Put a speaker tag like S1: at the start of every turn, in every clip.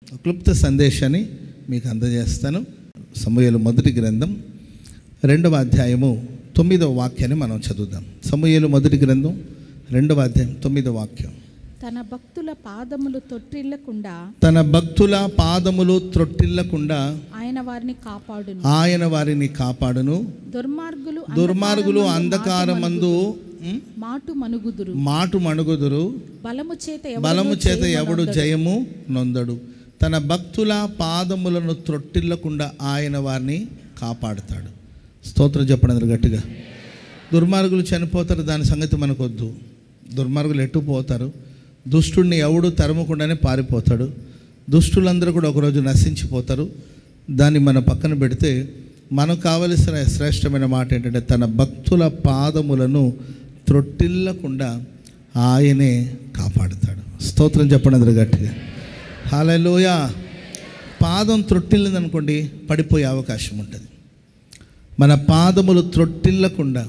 S1: క్లుప్త సందేశాన్ని మీకు అందజేస్తాను సమూహలు మొదటి గ్రంథం రెండవ అధ్యాయము తొమ్మిదవ వాక్యాన్ని మనం చదువుదాం సమూహలు మొదటి గ్రంథం రెండవ అధ్యాయం తొమ్మిదవ వాక్యం
S2: తన భక్తుల పాదములు తొట్టిల్లకుండా
S1: తన భక్తుల పాదములు త్రొట్టిల్లకుండా
S2: ఆయన వారిని కాపాడును
S1: ఆయన వారిని కాపాడును
S2: దుర్మార్గులు
S1: దుర్మార్గులు
S2: అంధకారమందు
S1: అంధకారమందు ఉం,
S2: మాటు మనుగుదురు
S1: మాటు మణుగుదురు
S2: బలము చేత
S1: బలము
S2: ఎవరినో
S1: చేత
S2: చేయమని
S1: ఎవడు
S2: అందడు.
S1: జయము నొందడు తన భక్తుల పాదములను త్రొట్టిల్లకుండా ఆయన వారిని కాపాడుతాడు స్తోత్రం చెప్పండి అందరు గట్టిగా దుర్మార్గులు చనిపోతారు దాని సంగతి మనకొద్దు దుర్మార్గులు ఎట్టు పోతారు దుష్టుడిని ఎవడు తరమకుండానే పారిపోతాడు దుష్టులందరూ కూడా ఒకరోజు నశించిపోతారు దాన్ని మన పక్కన పెడితే మనకు కావలసిన శ్రేష్టమైన మాట ఏంటంటే తన భక్తుల పాదములను త్రొట్టిల్లకుండా ఆయనే కాపాడుతాడు స్తోత్రం చెప్పండి అందరు గట్టిగా హాలలోయ పాదం త్రొట్టిల్లిందనుకోండి పడిపోయే అవకాశం ఉంటుంది మన పాదములు త్రొట్టిల్లకుండా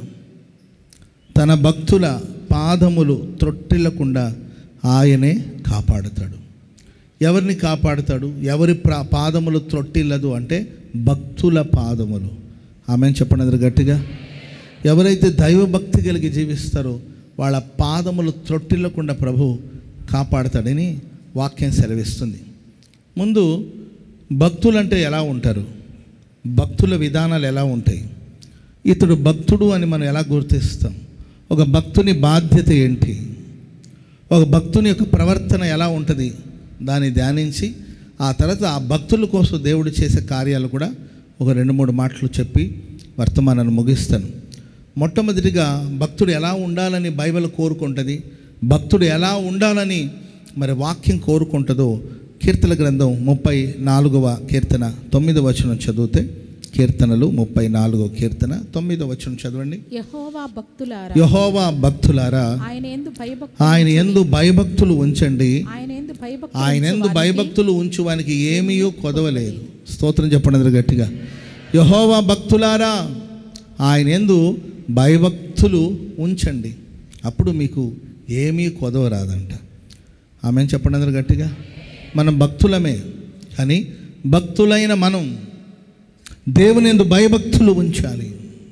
S1: తన భక్తుల పాదములు త్రొట్టిల్లకుండా ఆయనే కాపాడుతాడు ఎవరిని కాపాడుతాడు ఎవరి ప్రా పాదములు త్రొట్టిల్లదు అంటే భక్తుల పాదములు ఆమె చెప్పండి అందరు గట్టిగా ఎవరైతే దైవభక్తి కలిగి జీవిస్తారో వాళ్ళ పాదములు త్రొట్టిల్లకుండా ప్రభు కాపాడతాడని వాక్యం సెలవిస్తుంది ముందు భక్తులంటే ఎలా ఉంటారు భక్తుల విధానాలు ఎలా ఉంటాయి ఇతడు భక్తుడు అని మనం ఎలా గుర్తిస్తాం ఒక భక్తుని బాధ్యత ఏంటి ఒక భక్తుని యొక్క ప్రవర్తన ఎలా ఉంటుంది దాన్ని ధ్యానించి ఆ తర్వాత ఆ భక్తుల కోసం దేవుడు చేసే కార్యాలు కూడా ఒక రెండు మూడు మాటలు చెప్పి వర్తమానాన్ని ముగిస్తాను మొట్టమొదటిగా భక్తుడు ఎలా ఉండాలని బైబిల్ కోరుకుంటుంది భక్తుడు ఎలా ఉండాలని మరి వాక్యం కోరుకుంటుందో కీర్తన గ్రంథం ముప్పై నాలుగవ కీర్తన తొమ్మిదవ వచనం చదివితే కీర్తనలు ముప్పై నాలుగవ కీర్తన తొమ్మిదవ వచనం చదవండి
S2: యెహోవా భక్తులారా
S1: యహోవా భక్తులారా
S2: ఆయన ఎందు భయభక్తులు
S1: ఆయన ఎందు భయభక్తులు ఉంచండి
S2: ఆయన ఎందు భయభక్తులు
S1: ఆయన ఎందు భయభక్తులు ఉంచువానికి ఏమీయో కొదవలేదు స్తోత్రం చెప్పండి అందరు గట్టిగా యహోవా భక్తులారా ఆయన ఎందు భయభక్తులు ఉంచండి అప్పుడు మీకు ఏమీ కొదవ రాదంట ఆమె చెప్పండి అందరు గట్టిగా మనం భక్తులమే కానీ భక్తులైన మనం దేవుని ఎందు భయభక్తులు ఉంచాలి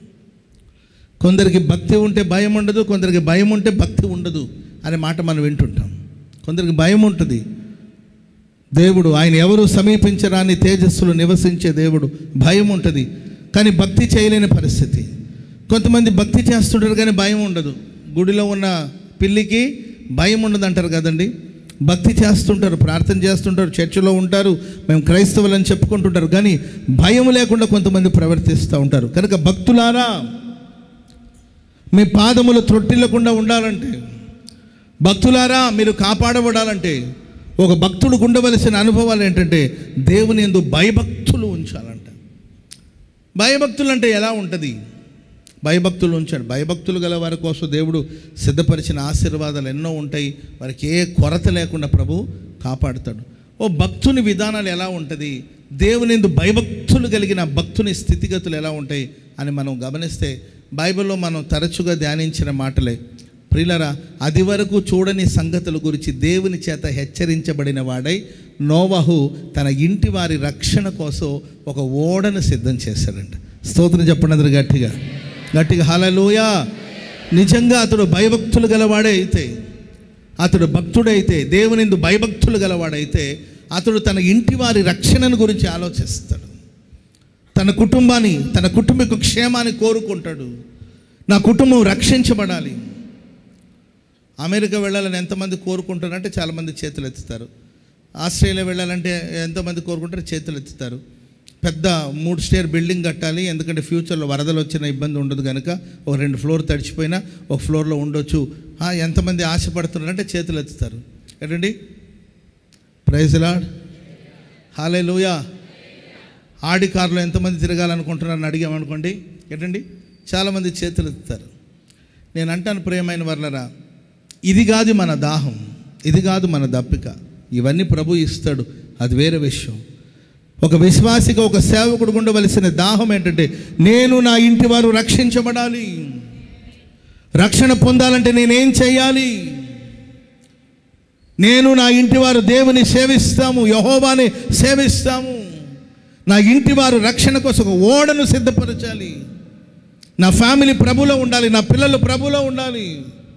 S1: కొందరికి భక్తి ఉంటే భయం ఉండదు కొందరికి భయం ఉంటే భక్తి ఉండదు అనే మాట మనం వింటుంటాం కొందరికి భయం ఉంటుంది దేవుడు ఆయన ఎవరు సమీపించరాని తేజస్సులు నివసించే దేవుడు భయం ఉంటుంది కానీ భక్తి చేయలేని పరిస్థితి కొంతమంది భక్తి చేస్తుంటారు కానీ భయం ఉండదు గుడిలో ఉన్న పిల్లికి భయం ఉండదు అంటారు కదండి భక్తి చేస్తుంటారు ప్రార్థన చేస్తుంటారు చర్చిలో ఉంటారు మేము క్రైస్తవులని చెప్పుకుంటుంటారు కానీ భయం లేకుండా కొంతమంది ప్రవర్తిస్తూ ఉంటారు కనుక భక్తులారా మీ పాదములు త్రొట్టిల్లకుండా ఉండాలంటే భక్తులారా మీరు కాపాడబడాలంటే ఒక భక్తుడికి ఉండవలసిన అనుభవాలు ఏంటంటే దేవుని ఎందు భయభక్తులు ఉంచాలంట భయభక్తులు అంటే ఎలా ఉంటుంది భయభక్తులు ఉంచాడు భయభక్తులు గల వారి కోసం దేవుడు సిద్ధపరిచిన ఆశీర్వాదాలు ఎన్నో ఉంటాయి వారికి ఏ కొరత లేకుండా ప్రభు కాపాడుతాడు ఓ భక్తుని విధానాలు ఎలా ఉంటుంది దేవుని ఎందు భయభక్తులు కలిగిన భక్తుని స్థితిగతులు ఎలా ఉంటాయి అని మనం గమనిస్తే బైబిల్లో మనం తరచుగా ధ్యానించిన మాటలే ప్రిలరా అది వరకు చూడని సంగతుల గురించి దేవుని చేత హెచ్చరించబడిన వాడై నోవహు తన ఇంటి వారి రక్షణ కోసం ఒక ఓడను సిద్ధం చేశాడంట స్తోత్రం చెప్పండి అందరు గట్టిగా గట్టిగా హలలోయ నిజంగా అతడు భయభక్తులు గలవాడే అయితే అతడు భక్తుడైతే దేవునిందు భయభక్తులు గలవాడైతే అతడు తన ఇంటి వారి రక్షణను గురించి ఆలోచిస్తాడు తన కుటుంబాన్ని తన కుటుంబ క్షేమాన్ని కోరుకుంటాడు నా కుటుంబం రక్షించబడాలి అమెరికా వెళ్ళాలని ఎంతమంది కోరుకుంటారంటే చాలామంది చేతులు ఎత్తుతారు ఆస్ట్రేలియా వెళ్ళాలంటే ఎంతమంది కోరుకుంటారు చేతులు ఎత్తుతారు పెద్ద మూడు స్టేర్ బిల్డింగ్ కట్టాలి ఎందుకంటే ఫ్యూచర్లో వరదలు వచ్చిన ఇబ్బంది ఉండదు కనుక ఒక రెండు ఫ్లోర్ తడిచిపోయినా ఒక ఫ్లోర్లో ఉండొచ్చు ఆ, ఎంతమంది ఆశపడుతున్నారంటే చేతులు ఎత్తుతారు ఏంటండి ప్రైజ్ లాడ్ హాలే లూయా ఆడి కారులో ఎంతమంది తిరగాలనుకుంటున్నారని అడిగామనుకోండి ఏంటండి చాలామంది చేతులు ఎత్తుతారు నేను అంటాను ప్రియమైన వర్లరా ఇది కాదు మన దాహం ఇది కాదు మన దప్పిక ఇవన్నీ ప్రభు ఇస్తాడు అది వేరే విషయం ఒక విశ్వాసిగా ఒక సేవకుడు ఉండవలసిన దాహం ఏంటంటే నేను నా ఇంటి వారు రక్షించబడాలి రక్షణ పొందాలంటే నేనేం చేయాలి నేను నా ఇంటి వారు దేవుని సేవిస్తాము యహోవాని సేవిస్తాము నా ఇంటి వారు రక్షణ కోసం ఒక ఓడను సిద్ధపరచాలి నా ఫ్యామిలీ ప్రభులో ఉండాలి నా పిల్లలు ప్రభులో ఉండాలి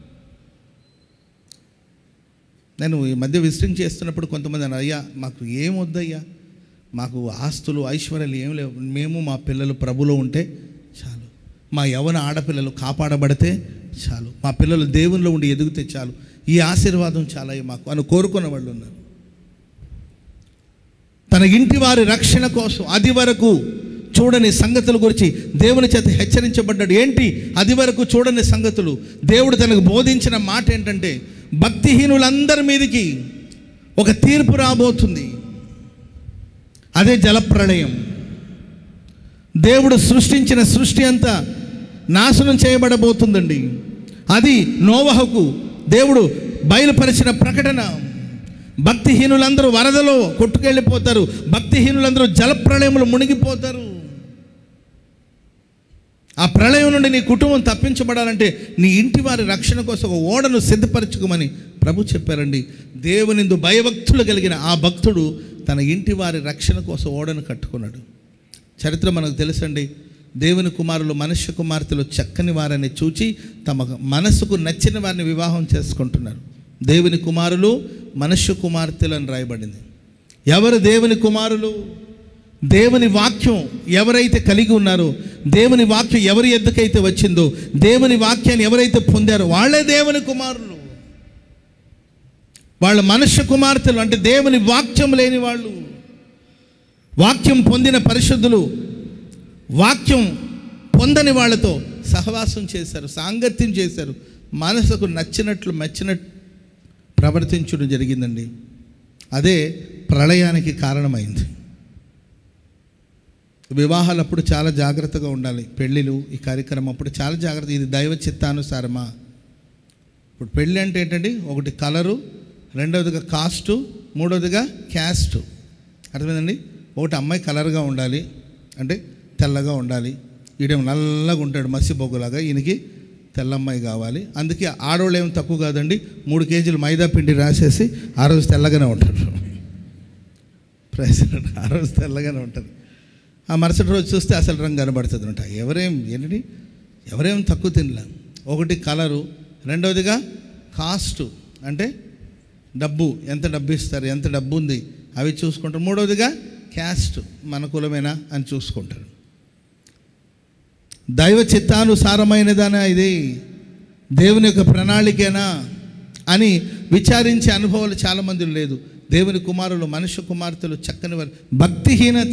S1: నేను ఈ మధ్య విజిటింగ్ చేస్తున్నప్పుడు కొంతమంది అన్నారు అయ్యా మాకు ఏం వద్దయ్యా మాకు ఆస్తులు ఐశ్వర్యాలు ఏం లేవు మేము మా పిల్లలు ప్రభులో ఉంటే చాలు మా యవన ఆడపిల్లలు కాపాడబడితే చాలు మా పిల్లలు దేవునిలో ఉండి ఎదిగితే చాలు ఈ ఆశీర్వాదం చాలా మాకు అని కోరుకున్న వాళ్ళు ఉన్నారు తన ఇంటి వారి రక్షణ కోసం అది వరకు చూడని సంగతుల గురించి దేవుని చేత హెచ్చరించబడ్డాడు ఏంటి అది వరకు చూడని సంగతులు దేవుడు తనకు బోధించిన మాట ఏంటంటే భక్తిహీనులందరి మీదకి ఒక తీర్పు రాబోతుంది అదే జలప్రళయం దేవుడు సృష్టించిన సృష్టి అంతా నాశనం చేయబడబోతుందండి అది నోవహకు దేవుడు బయలుపరిచిన ప్రకటన భక్తిహీనులందరూ వరదలో కొట్టుకెళ్ళిపోతారు భక్తిహీనులందరూ జలప్రళయములు మునిగిపోతారు ఆ ప్రళయం నుండి నీ కుటుంబం తప్పించబడాలంటే నీ ఇంటి వారి రక్షణ కోసం ఒక ఓడను సిద్ధపరచుకోమని ప్రభు చెప్పారండి దేవునిందు భయభక్తులు కలిగిన ఆ భక్తుడు తన ఇంటి వారి రక్షణ కోసం ఓడను కట్టుకున్నాడు చరిత్ర మనకు తెలుసండి దేవుని కుమారులు మనుష్య కుమార్తెలు చక్కని వారిని చూచి తమ మనసుకు నచ్చిన వారిని వివాహం చేసుకుంటున్నారు దేవుని కుమారులు మనుష్య కుమార్తెలు అని రాయబడింది ఎవరు దేవుని కుమారులు దేవుని వాక్యం ఎవరైతే కలిగి ఉన్నారో దేవుని వాక్యం ఎవరి ఎద్దుకైతే వచ్చిందో దేవుని వాక్యాన్ని ఎవరైతే పొందారో వాళ్ళే దేవుని కుమారులు వాళ్ళ మనుష్య కుమార్తెలు అంటే దేవుని వాక్యం లేని వాళ్ళు వాక్యం పొందిన పరిశుద్ధులు వాక్యం పొందని వాళ్ళతో సహవాసం చేశారు సాంగత్యం చేశారు మనసుకు నచ్చినట్లు మెచ్చినట్లు ప్రవర్తించడం జరిగిందండి అదే ప్రళయానికి కారణమైంది వివాహాలప్పుడు చాలా జాగ్రత్తగా ఉండాలి పెళ్ళిళ్ళు ఈ కార్యక్రమం అప్పుడు చాలా జాగ్రత్త ఇది దైవ చిత్తానుసారమా ఇప్పుడు పెళ్ళి అంటే ఏంటండి ఒకటి కలరు రెండవదిగా కాస్టు మూడవదిగా క్యాస్ట్ అర్థమైందండి ఒకటి అమ్మాయి కలర్గా ఉండాలి అంటే తెల్లగా ఉండాలి ఈడేమో నల్లగా ఉంటాడు మసి బొగ్గులాగా ఈయనకి తెల్లమ్మాయి కావాలి అందుకే ఆడవాళ్ళు ఏం తక్కువ కాదండి మూడు కేజీలు మైదా పిండి రాసేసి ఆ రోజు తెల్లగానే ఉంటారు ప్రైస్ ఆ రోజు తెల్లగానే ఉంటుంది ఆ మరుసటి రోజు చూస్తే అసలు రంగు కనబడుతుంది అంట ఎవరేం ఏంటి ఎవరేం తక్కువ తినలే ఒకటి కలరు రెండవదిగా కాస్ట్ అంటే డబ్బు ఎంత డబ్బు ఇస్తారు ఎంత డబ్బు ఉంది అవి చూసుకుంటారు మూడవదిగా క్యాస్ట్ మన కులమేనా అని చూసుకుంటారు దైవ చిత్తానుసారమైనదానా ఇది దేవుని యొక్క ప్రణాళికేనా అని విచారించే అనుభవాలు చాలామంది లేదు దేవుని కుమారులు మనుష్య కుమార్తెలు చక్కని వారు భక్తిహీనత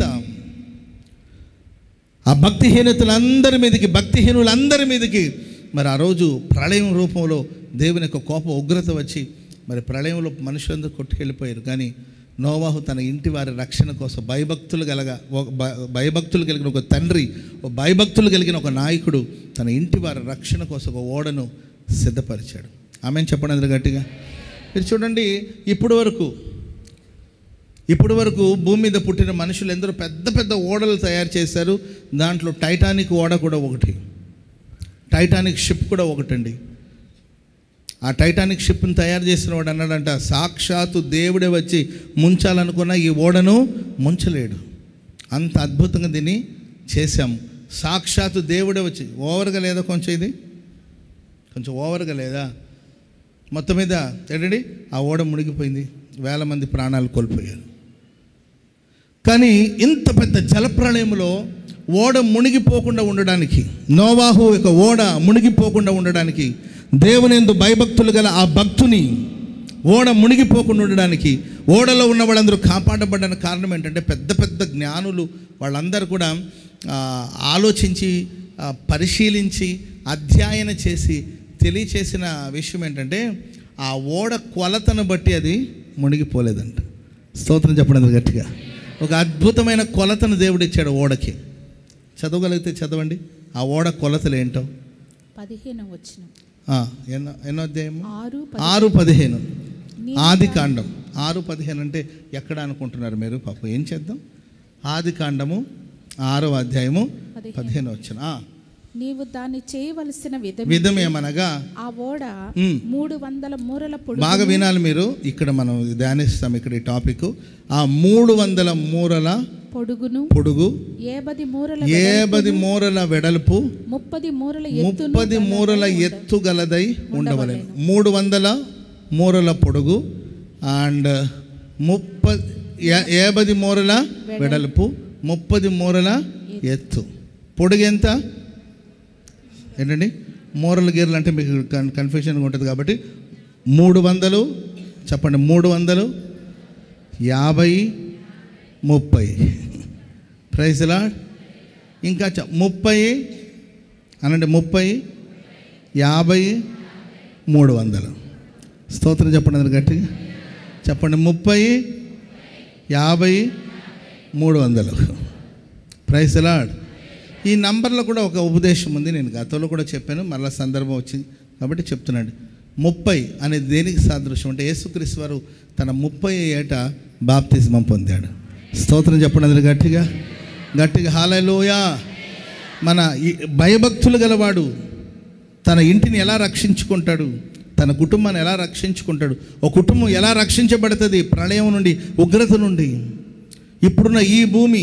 S1: ఆ భక్తిహీనతలందరి మీదకి భక్తిహీనులందరి మీదకి మరి ఆ రోజు ప్రళయం రూపంలో దేవుని యొక్క కోప ఉగ్రత వచ్చి మరి ప్రళయంలో మనుషులందరూ కొట్టుకెళ్ళిపోయారు కానీ నోవాహు తన ఇంటి వారి రక్షణ కోసం భయభక్తులు కలగ ఒక భ- భయభక్తులు కలిగిన ఒక తండ్రి ఒక భయభక్తులు కలిగిన ఒక నాయకుడు తన ఇంటి వారి రక్షణ కోసం ఒక ఓడను సిద్ధపరిచాడు ఆమె చెప్పండి అందరు గట్టిగా మీరు చూడండి ఇప్పటి వరకు ఇప్పటి వరకు భూమి మీద పుట్టిన మనుషులు ఎందరో పెద్ద పెద్ద ఓడలు తయారు చేశారు దాంట్లో టైటానిక్ ఓడ కూడా ఒకటి టైటానిక్ షిప్ కూడా ఒకటండి ఆ టైటానిక్ షిప్ని తయారు చేసిన వాడు అన్నాడంట సాక్షాత్తు దేవుడే వచ్చి ముంచాలనుకున్న ఈ ఓడను ముంచలేడు అంత అద్భుతంగా దీన్ని చేశాము సాక్షాత్తు దేవుడే వచ్చి ఓవర్గా లేదా కొంచెం ఇది కొంచెం ఓవర్గా లేదా మొత్తం మీద ఏంటండి ఆ ఓడ మునిగిపోయింది వేల మంది ప్రాణాలు కోల్పోయారు కానీ ఇంత పెద్ద జలప్రళయంలో ఓడ మునిగిపోకుండా ఉండడానికి నోవాహు యొక్క ఓడ మునిగిపోకుండా ఉండడానికి దేవునిందు భయభక్తులు గల ఆ భక్తుని ఓడ మునిగిపోకుండా ఉండడానికి ఓడలో ఉన్న వాళ్ళందరూ కాపాడబడడానికి కారణం ఏంటంటే పెద్ద పెద్ద జ్ఞానులు వాళ్ళందరూ కూడా ఆ, ఆలోచించి ఆ, పరిశీలించి అధ్యయన చేసి తెలియచేసిన విషయం ఏంటంటే ఆ ఓడ కొలతను బట్టి అది మునిగిపోలేదంట స్తోత్రం చెప్పండి అందరు గట్టిగా ఒక అద్భుతమైన కొలతను దేవుడు ఇచ్చాడు ఓడకి చదవగలిగితే చదవండి ఆ ఓడ కొలతలు ఏంటో
S2: పదిహేను వచ్చిన
S1: ఆ, ఎన్నో ఎన్నో అధ్యాయము
S2: ఆరు
S1: ఆరు పదిహేను
S2: నీవు
S1: ఆది కాండం ఆరు పదిహేను అంటే ఎక్కడ అనుకుంటున్నారు మీరు పాప ఏం చేద్దాం ఆది కాండము ఆరో అధ్యాయము
S2: పదిహేను.
S1: పదిహేను వచ్చిన
S2: నీవు దాన్ని చేయవలసిన విధం
S1: విధం ఏమనగా
S2: ఆ ఓడ
S1: ఉమ్.
S2: మూడు వందల మూరల పొడుగు
S1: బాగా వినాలి మీరు ఇక్కడ మనం ధ్యానిస్తాం ఇక్కడ ఈ టాపిక్ ఆ మూడు వందల మూరల
S2: పొడుగును
S1: పొడుగు
S2: ఏబది మూరల
S1: ఏబది మూరల వెడల్పు
S2: ముప్పది మూరల ఎత్తును
S1: ముప్పది మూరల ఎత్తు గలదై ఉండవలెను మూడు వందల మూరల పొడుగు అండ్ ముప్ప ఏ- ఏబది మూరల వెడల్పు ముప్పది మూరల ఎత్తు పొడుగు ఎంత ఏంటండి మూరల గీరలు అంటే మీకు కన్ కన్ఫ్యూజన్గా ఉంటుంది కాబట్టి మూడు వందలు చెప్పండి మూడు వందలు యాభై ముప్పై ప్రైజ్లా ఇంకా చె- ముప్పై అనండి ముప్పై యాభై మూడు వందలు స్తోత్రం చెప్పండి అందరు గట్టిగా చెప్పండి ముప్పై యాభై మూడు వందలు ప్రైస్ లాడ్ ఈ నంబర్లో కూడా ఒక ఉపదేశం ఉంది నేను గతంలో కూడా చెప్పాను మరలా సందర్భం వచ్చింది కాబట్టి చెప్తున్నాడు ముప్పై అనేది దేనికి సాదృశ్యం అంటే యేసుక్రీస్తు వారు తన ముప్పై ఏట బాప్తిజమం పొందాడు స్తోత్రం చెప్పండి అందరు గట్టిగా గట్టిగా హాలలోయా మన ఈ భయభక్తులు గలవాడు తన ఇంటిని ఎలా రక్షించుకుంటాడు తన కుటుంబాన్ని ఎలా రక్షించుకుంటాడు ఒక కుటుంబం ఎలా రక్షించబడుతుంది ప్రళయం నుండి ఉగ్రత నుండి ఇప్పుడున్న ఈ భూమి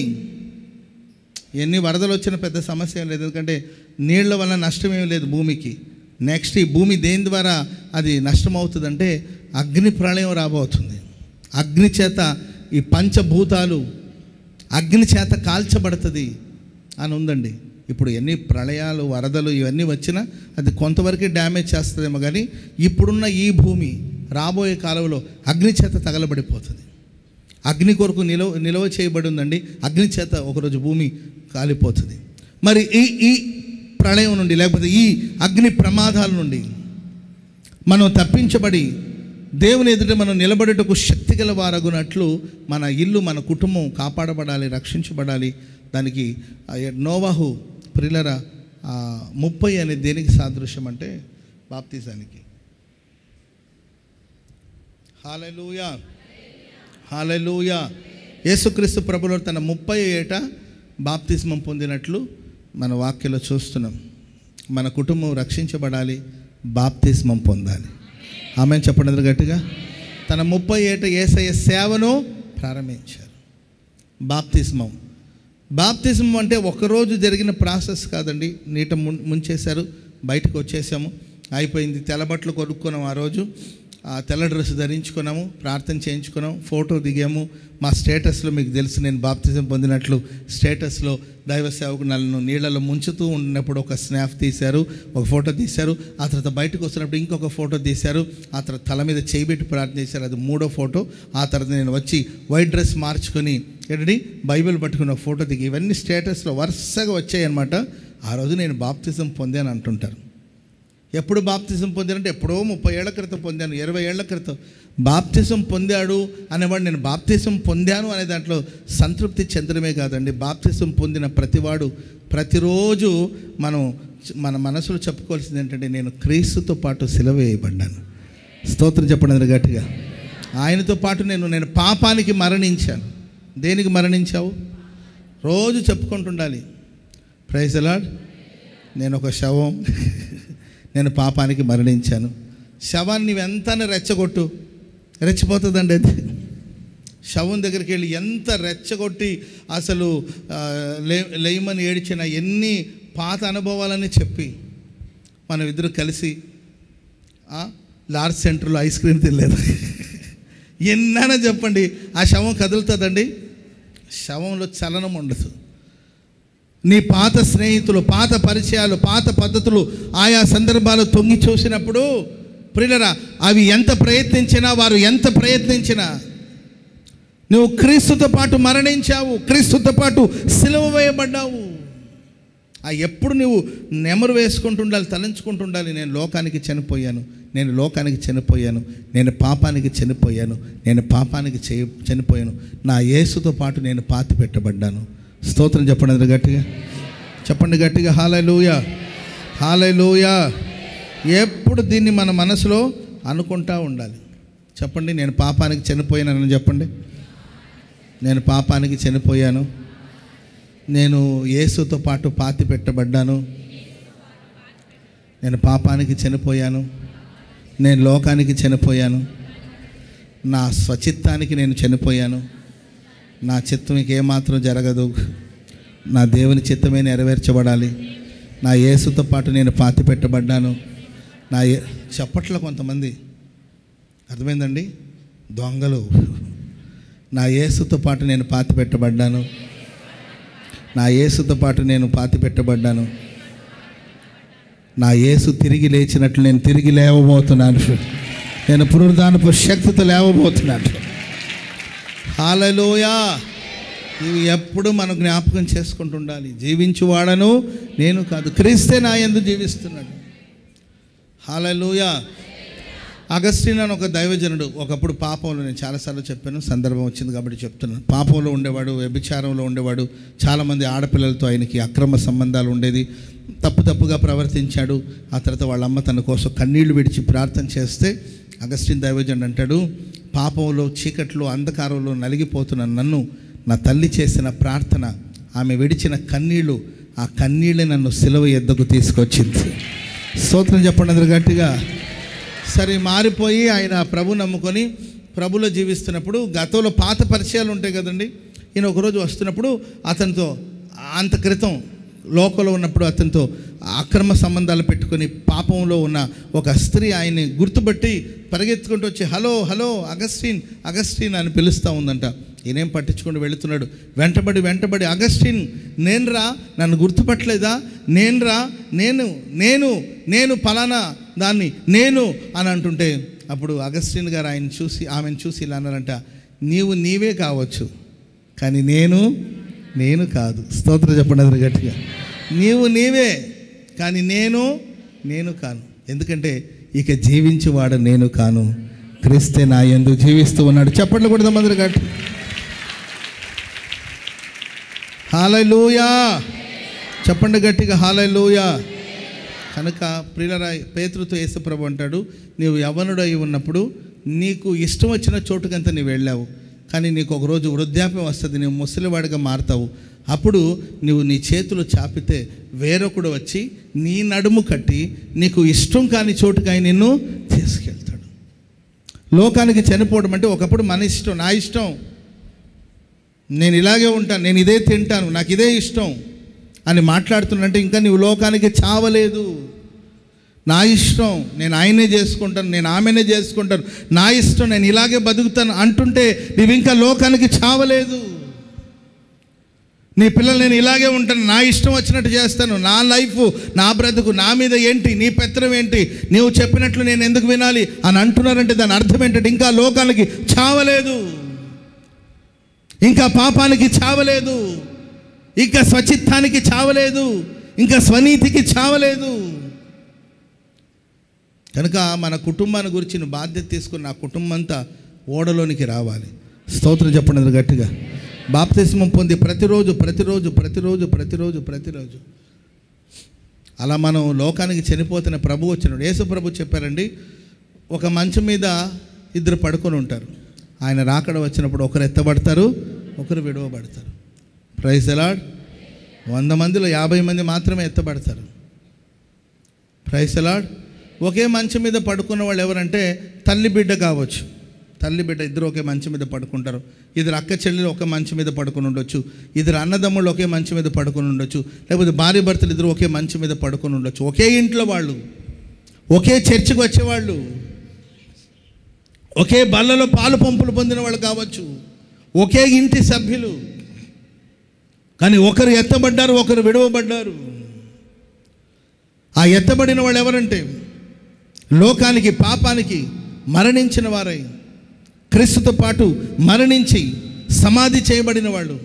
S1: ఎన్ని వరదలు వచ్చిన పెద్ద సమస్య ఏం లేదు ఎందుకంటే నీళ్ల వల్ల నష్టం ఏం లేదు భూమికి నెక్స్ట్ ఈ భూమి దేని ద్వారా అది నష్టం అవుతుందంటే అగ్ని ప్రళయం రాబోతుంది అగ్ని చేత ఈ పంచభూతాలు అగ్ని చేత కాల్చబడుతుంది అని ఉందండి ఇప్పుడు ఎన్ని ప్రళయాలు వరదలు ఇవన్నీ వచ్చినా అది కొంతవరకే డ్యామేజ్ చేస్తుందేమో కానీ ఇప్పుడున్న ఈ భూమి రాబోయే కాలంలో అగ్ని చేత తగలబడిపోతుంది అగ్ని కొరకు నిలవ నిలవ చేయబడి ఉందండి అగ్ని చేత ఒకరోజు భూమి కాలిపోతుంది మరి ఈ ఈ ప్రళయం నుండి లేకపోతే ఈ అగ్ని ప్రమాదాల నుండి మనం తప్పించబడి దేవుని ఎదుట మనం నిలబడేటకు శక్తి గల వారగునట్లు మన ఇల్లు మన కుటుంబం కాపాడబడాలి రక్షించబడాలి దానికి ఆ నోవాహు ప్రిలర ఆ ముప్పై అనేది దేనికి సాదృశ్యం అంటే బాప్తిజానికి హాలూయా హాలూయా యేసుక్రీస్తు ప్రభులో తన ముప్పై ఏట బాప్తిస్మం పొందినట్లు మన వాక్యలో చూస్తున్నాం మన కుటుంబం రక్షించబడాలి బాప్తిస్మం పొందాలి ఆమె చెప్పండి అందరూ గట్టిగా తన ముప్పై ఏట ఏసయ్య సేవను ప్రారంభించారు బాప్తిస్మం బాప్తిజం అంటే ఒకరోజు జరిగిన ప్రాసెస్ కాదండి నీట ముం ముంచేశారు బయటకు వచ్చేసాము అయిపోయింది తెల్లబట్టలు కొనుక్కున్నాం ఆ రోజు ఆ తెల్ల డ్రెస్ ధరించుకున్నాము ప్రార్థన చేయించుకున్నాం ఫోటో దిగాము మా స్టేటస్లో మీకు తెలుసు నేను బాప్తిజం పొందినట్లు స్టేటస్లో దైవ సేవకు నన్ను నీళ్ళలో ముంచుతూ ఉన్నప్పుడు ఒక స్నాప్ తీశారు ఒక ఫోటో తీశారు ఆ తర్వాత బయటకు వస్తున్నప్పుడు ఇంకొక ఫోటో తీశారు ఆ తర్వాత తల మీద చేయిబెట్టి ప్రార్థన చేశారు అది మూడో ఫోటో ఆ తర్వాత నేను వచ్చి వైట్ డ్రెస్ మార్చుకొని ఏంటండి బైబిల్ పట్టుకున్న ఫోటో దిగి ఇవన్నీ స్టేటస్లో వరుసగా వచ్చాయి అనమాట ఆ రోజు నేను బాప్తిజం పొందాను అంటుంటారు ఎప్పుడు బాప్తిజం పొందానంటే ఎప్పుడో ముప్పై ఏళ్ల క్రితం పొందాను ఇరవై ఏళ్ల క్రితం బాప్తిజం పొందాడు అనేవాడు నేను బాప్తిజం పొందాను అనే దాంట్లో సంతృప్తి చెందడమే కాదండి బాప్తిజం పొందిన ప్రతివాడు ప్రతిరోజు మనం మన మనసులో చెప్పుకోవాల్సింది ఏంటంటే నేను క్రీస్తుతో పాటు సిలువ వేయబడ్డాను స్తోత్రం చెప్పండి అందరూ గట్టిగా ఆయనతో పాటు నేను నేను పాపానికి మరణించాను దేనికి మరణించావు రోజు చెప్పుకుంటుండాలి ప్రైజ్ అలాడ్ నేను ఒక శవం నేను పాపానికి మరణించాను శవాన్ని నువ్వు ఎంతనే రెచ్చగొట్టు రెచ్చిపోతుందండి అది శవం దగ్గరికి వెళ్ళి ఎంత రెచ్చగొట్టి అసలు ఆ, లే లేయమని ఏడిచిన ఎన్ని పాత అనుభవాలని చెప్పి మనం ఇద్దరు కలిసి ఆ, లార్జ్ సెంటర్లో ఐస్ క్రీమ్ తినలేదు ఎన్నైనా చెప్పండి ఆ శవం కదులుతుందండి శవంలో చలనం ఉండదు నీ పాత స్నేహితులు పాత పరిచయాలు పాత పద్ధతులు ఆయా సందర్భాలు తొంగి చూసినప్పుడు ప్రియులరా అవి ఎంత ప్రయత్నించినా వారు ఎంత ప్రయత్నించినా నువ్వు క్రీస్తుతో పాటు మరణించావు క్రీస్తుతో పాటు సిలువ వేయబడ్డావు ఆ ఎప్పుడు నువ్వు నెమరు వేసుకుంటుండాలి తలంచుకుంటుండాలి నేను లోకానికి చనిపోయాను నేను లోకానికి చనిపోయాను నేను పాపానికి చనిపోయాను నేను పాపానికి చేయ చనిపోయాను నా యేసుతో పాటు నేను పాతి పెట్టబడ్డాను స్తోత్రం చెప్పండి అందరూ గట్టిగా చెప్పండి గట్టిగా హాలూయ హాలూయ ఎప్పుడు దీన్ని మన మనసులో అనుకుంటా ఉండాలి చెప్పండి నేను పాపానికి చనిపోయానని చెప్పండి నేను పాపానికి చనిపోయాను నేను యేసుతో పాటు పాతి పెట్టబడ్డాను నేను పాపానికి చనిపోయాను నేను లోకానికి చనిపోయాను నా స్వచిత్తానికి నేను చనిపోయాను నా చిత్తం ఏమాత్రం జరగదు నా దేవుని చిత్తమే నెరవేర్చబడాలి నా యేసుతో పాటు నేను పాతి పెట్టబడ్డాను నా ఏ చెప్పట్ల కొంతమంది అర్థమైందండి దొంగలు నా యేసుతో పాటు నేను పాతి పెట్టబడ్డాను నా యేసుతో పాటు నేను పాతి పెట్టబడ్డాను నా యేసు తిరిగి లేచినట్లు నేను తిరిగి లేవబోతున్నాను నేను పునరుద్ధానపు శక్తితో లేవబోతున్నాను హాలలోయా ఇవి ఎప్పుడు మనం జ్ఞాపకం చేసుకుంటుండాలి జీవించువాడను నేను కాదు క్రీస్తే నా ఎందు జీవిస్తున్నాడు హాలలోయా అగస్టిన్ అని ఒక దైవజనుడు ఒకప్పుడు పాపంలో నేను చాలాసార్లు చెప్పాను సందర్భం వచ్చింది కాబట్టి చెప్తున్నాను పాపంలో ఉండేవాడు వ్యభిచారంలో ఉండేవాడు చాలామంది ఆడపిల్లలతో ఆయనకి అక్రమ సంబంధాలు ఉండేది తప్పు తప్పుగా ప్రవర్తించాడు ఆ తర్వాత వాళ్ళ అమ్మ తన కోసం కన్నీళ్లు విడిచి ప్రార్థన చేస్తే అగస్టిన్ దైవజనుడు అంటాడు పాపంలో చీకట్లో అంధకారంలో నలిగిపోతున్న నన్ను నా తల్లి చేసిన ప్రార్థన ఆమె విడిచిన కన్నీళ్లు ఆ కన్నీళ్ళే నన్ను సిలువ ఎద్దకు తీసుకొచ్చింది స్తోత్రం చెప్పండి అందరు గట్టిగా సరే మారిపోయి ఆయన ప్రభు నమ్ముకొని ప్రభులో జీవిస్తున్నప్పుడు గతంలో పాత పరిచయాలు ఉంటాయి కదండి ఈయన ఒకరోజు వస్తున్నప్పుడు అతనితో అంత క్రితం లోకంలో ఉన్నప్పుడు అతనితో అక్రమ సంబంధాలు పెట్టుకొని పాపంలో ఉన్న ఒక స్త్రీ ఆయన్ని గుర్తుపట్టి పరిగెత్తుకుంటూ వచ్చి హలో హలో అగస్టిన్ అగస్టిన్ అని పిలుస్తూ ఉందంట ఈయనేం పట్టించుకొని వెళుతున్నాడు వెంటబడి వెంటబడి అగస్టిన్ నేను రా నన్ను గుర్తుపట్టలేదా నేను రా నేను నేను నేను ఫలానా దాన్ని నేను అని అంటుంటే అప్పుడు అగస్టిన్ గారు ఆయన చూసి ఆమెను చూసి ఇలా అన్నారంట నీవు నీవే కావచ్చు కానీ నేను నేను కాదు స్తోత్రం చెప్పండి అందరు గట్టిగా నీవు నీవే కానీ నేను నేను కాను ఎందుకంటే ఇక జీవించేవాడు నేను కాను క్రీస్తే నా ఎందుకు జీవిస్తూ ఉన్నాడు చెప్పండి కూడా అందరు గట్టి హాలూయా చెప్పండి గట్టిగా హాలూయా కనుక ప్రియులరాయ్ పేతృతో యేసుప్రభు అంటాడు నీవు యవ్వనుడు అయి ఉన్నప్పుడు నీకు ఇష్టం వచ్చిన చోటుకంతా నీవు వెళ్ళావు కానీ నీకు ఒకరోజు వృద్ధాప్యం వస్తుంది నీవు ముసలివాడిగా మారుతావు అప్పుడు నువ్వు నీ చేతులు చాపితే వేరొకడు వచ్చి నీ నడుము కట్టి నీకు ఇష్టం కాని చోటుకాయ నిన్ను తీసుకెళ్తాడు లోకానికి చనిపోవడం అంటే ఒకప్పుడు మన ఇష్టం నా ఇష్టం నేను ఇలాగే ఉంటాను నేను ఇదే తింటాను నాకు ఇదే ఇష్టం అని మాట్లాడుతున్నంటే ఇంకా నీవు లోకానికి చావలేదు నా ఇష్టం నేను ఆయనే చేసుకుంటాను నేను ఆమెనే చేసుకుంటాను నా ఇష్టం నేను ఇలాగే బతుకుతాను అంటుంటే నీవు ఇంకా లోకానికి చావలేదు నీ పిల్లలు నేను ఇలాగే ఉంటాను నా ఇష్టం వచ్చినట్టు చేస్తాను నా లైఫ్ నా బ్రతుకు నా మీద ఏంటి నీ పెత్తనం ఏంటి నీవు చెప్పినట్లు నేను ఎందుకు వినాలి అని అంటున్నారంటే దాని అర్థం ఏంటంటే ఇంకా లోకానికి చావలేదు ఇంకా పాపానికి చావలేదు ఇంకా స్వచిత్తానికి చావలేదు ఇంకా స్వనీతికి చావలేదు కనుక మన కుటుంబాన్ని గురించి నువ్వు బాధ్యత తీసుకుని నా కుటుంబం అంతా ఓడలోనికి రావాలి స్తోత్రం చెప్పండి అందరు గట్టిగా బాప్తిస్మం పొంది ప్రతిరోజు ప్రతిరోజు ప్రతిరోజు ప్రతిరోజు ప్రతిరోజు అలా మనం లోకానికి చనిపోతున్న ప్రభు వచ్చినాడు యేసు ప్రభు చెప్పారండి ఒక మంచం మీద ఇద్దరు పడుకొని ఉంటారు ఆయన రాకడ వచ్చినప్పుడు ఒకరు ఎత్తబడతారు ఒకరు విడవబడతారు ప్రైజ్ ఎలాడ్ వంద మందిలో యాభై మంది మాత్రమే ఎత్తబడతారు ప్రైజ్ ఎలాడ్ ఒకే మంచం మీద పడుకున్న వాళ్ళు ఎవరంటే తల్లి బిడ్డ కావచ్చు తల్లి బిడ్డ ఇద్దరు ఒకే మంచం మీద పడుకుంటారు ఇద్దరు అక్క చెల్లెలు ఒకే మంచం మీద పడుకుని ఉండొచ్చు ఇద్దరు అన్నదమ్ముళ్ళు ఒకే మంచం మీద పడుకుని ఉండొచ్చు లేకపోతే భార్య భర్తలు ఇద్దరు ఒకే మంచం మీద పడుకుని ఉండొచ్చు ఒకే ఇంట్లో వాళ్ళు ఒకే చర్చికి వచ్చేవాళ్ళు ఒకే బల్లలో పాలు పంపులు పొందిన వాళ్ళు కావచ్చు ఒకే ఇంటి సభ్యులు కానీ ఒకరు ఎత్తబడ్డారు ఒకరు విడవబడ్డారు ఆ ఎత్తబడిన వాళ్ళు ఎవరంటే లోకానికి పాపానికి మరణించిన వారై క్రీస్తుతో పాటు మరణించి సమాధి చేయబడిన వాళ్ళు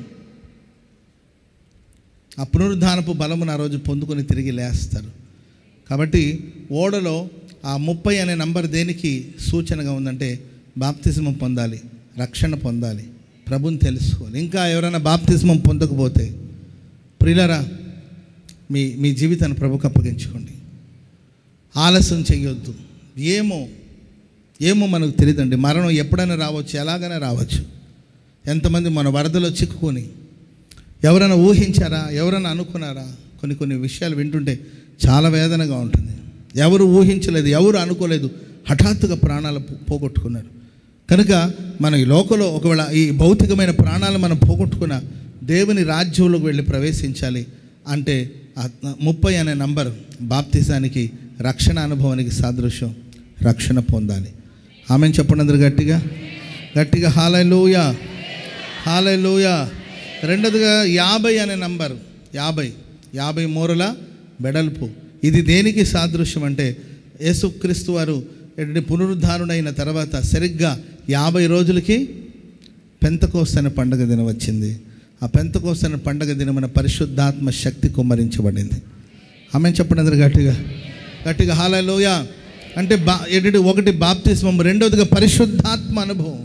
S1: ఆ పునరుద్ధానపు బలమును ఆ రోజు పొందుకొని తిరిగి లేస్తారు కాబట్టి ఓడలో ఆ ముప్పై అనే నంబర్ దేనికి సూచనగా ఉందంటే బాప్తిజమం పొందాలి రక్షణ పొందాలి ప్రభుని తెలుసుకోవాలి ఇంకా ఎవరైనా బాప్తిజమం పొందకపోతే ప్రియులరా మీ మీ జీవితాన్ని ప్రభుకు అప్పగించుకోండి ఆలస్యం చేయొద్దు ఏమో ఏమో మనకు తెలియదండి మరణం ఎప్పుడైనా రావచ్చు ఎలాగైనా రావచ్చు ఎంతమంది మన వరదలో చిక్కుకొని ఎవరైనా ఊహించారా ఎవరైనా అనుకున్నారా కొన్ని కొన్ని విషయాలు వింటుంటే చాలా వేదనగా ఉంటుంది ఎవరు ఊహించలేదు ఎవరు అనుకోలేదు హఠాత్తుగా ప్రాణాలు పో- పోగొట్టుకున్నారు కనుక మన ఈ లోకంలో ఒకవేళ ఈ భౌతికమైన ప్రాణాలు మనం పోగొట్టుకున్న దేవుని రాజ్యంలోకి వెళ్ళి ప్రవేశించాలి అంటే ఆ ముప్పై అనే నంబర్ బాప్తిజానికి రక్షణ అనుభవానికి సాదృశ్యం రక్షణ పొందాలి ఆమెను చెప్పండి అందరు గట్టిగా గట్టిగా హాలూయ హాలూయ రెండోదిగా యాభై అనే నంబర్ యాభై యాభై మూరల బెడల్పు ఇది దేనికి సాదృశ్యం అంటే యేసుక్రీస్తు వారు ఏంటంటే పునరుద్ధారుడైన తర్వాత సరిగ్గా యాభై రోజులకి పెంతకోస్తు అనే పండగ దినం వచ్చింది ఆ పెంతకోస్తు అనే పండగ దినమున పరిశుద్ధాత్మ శక్తి కుమ్మరించబడింది ఆమె చెప్పండి అందరు గట్టిగా గట్టిగా హాలలోయ అంటే బా ఏంటంటే ఒకటి బాప్తిస్మం రెండవదిగా పరిశుద్ధాత్మ అనుభవం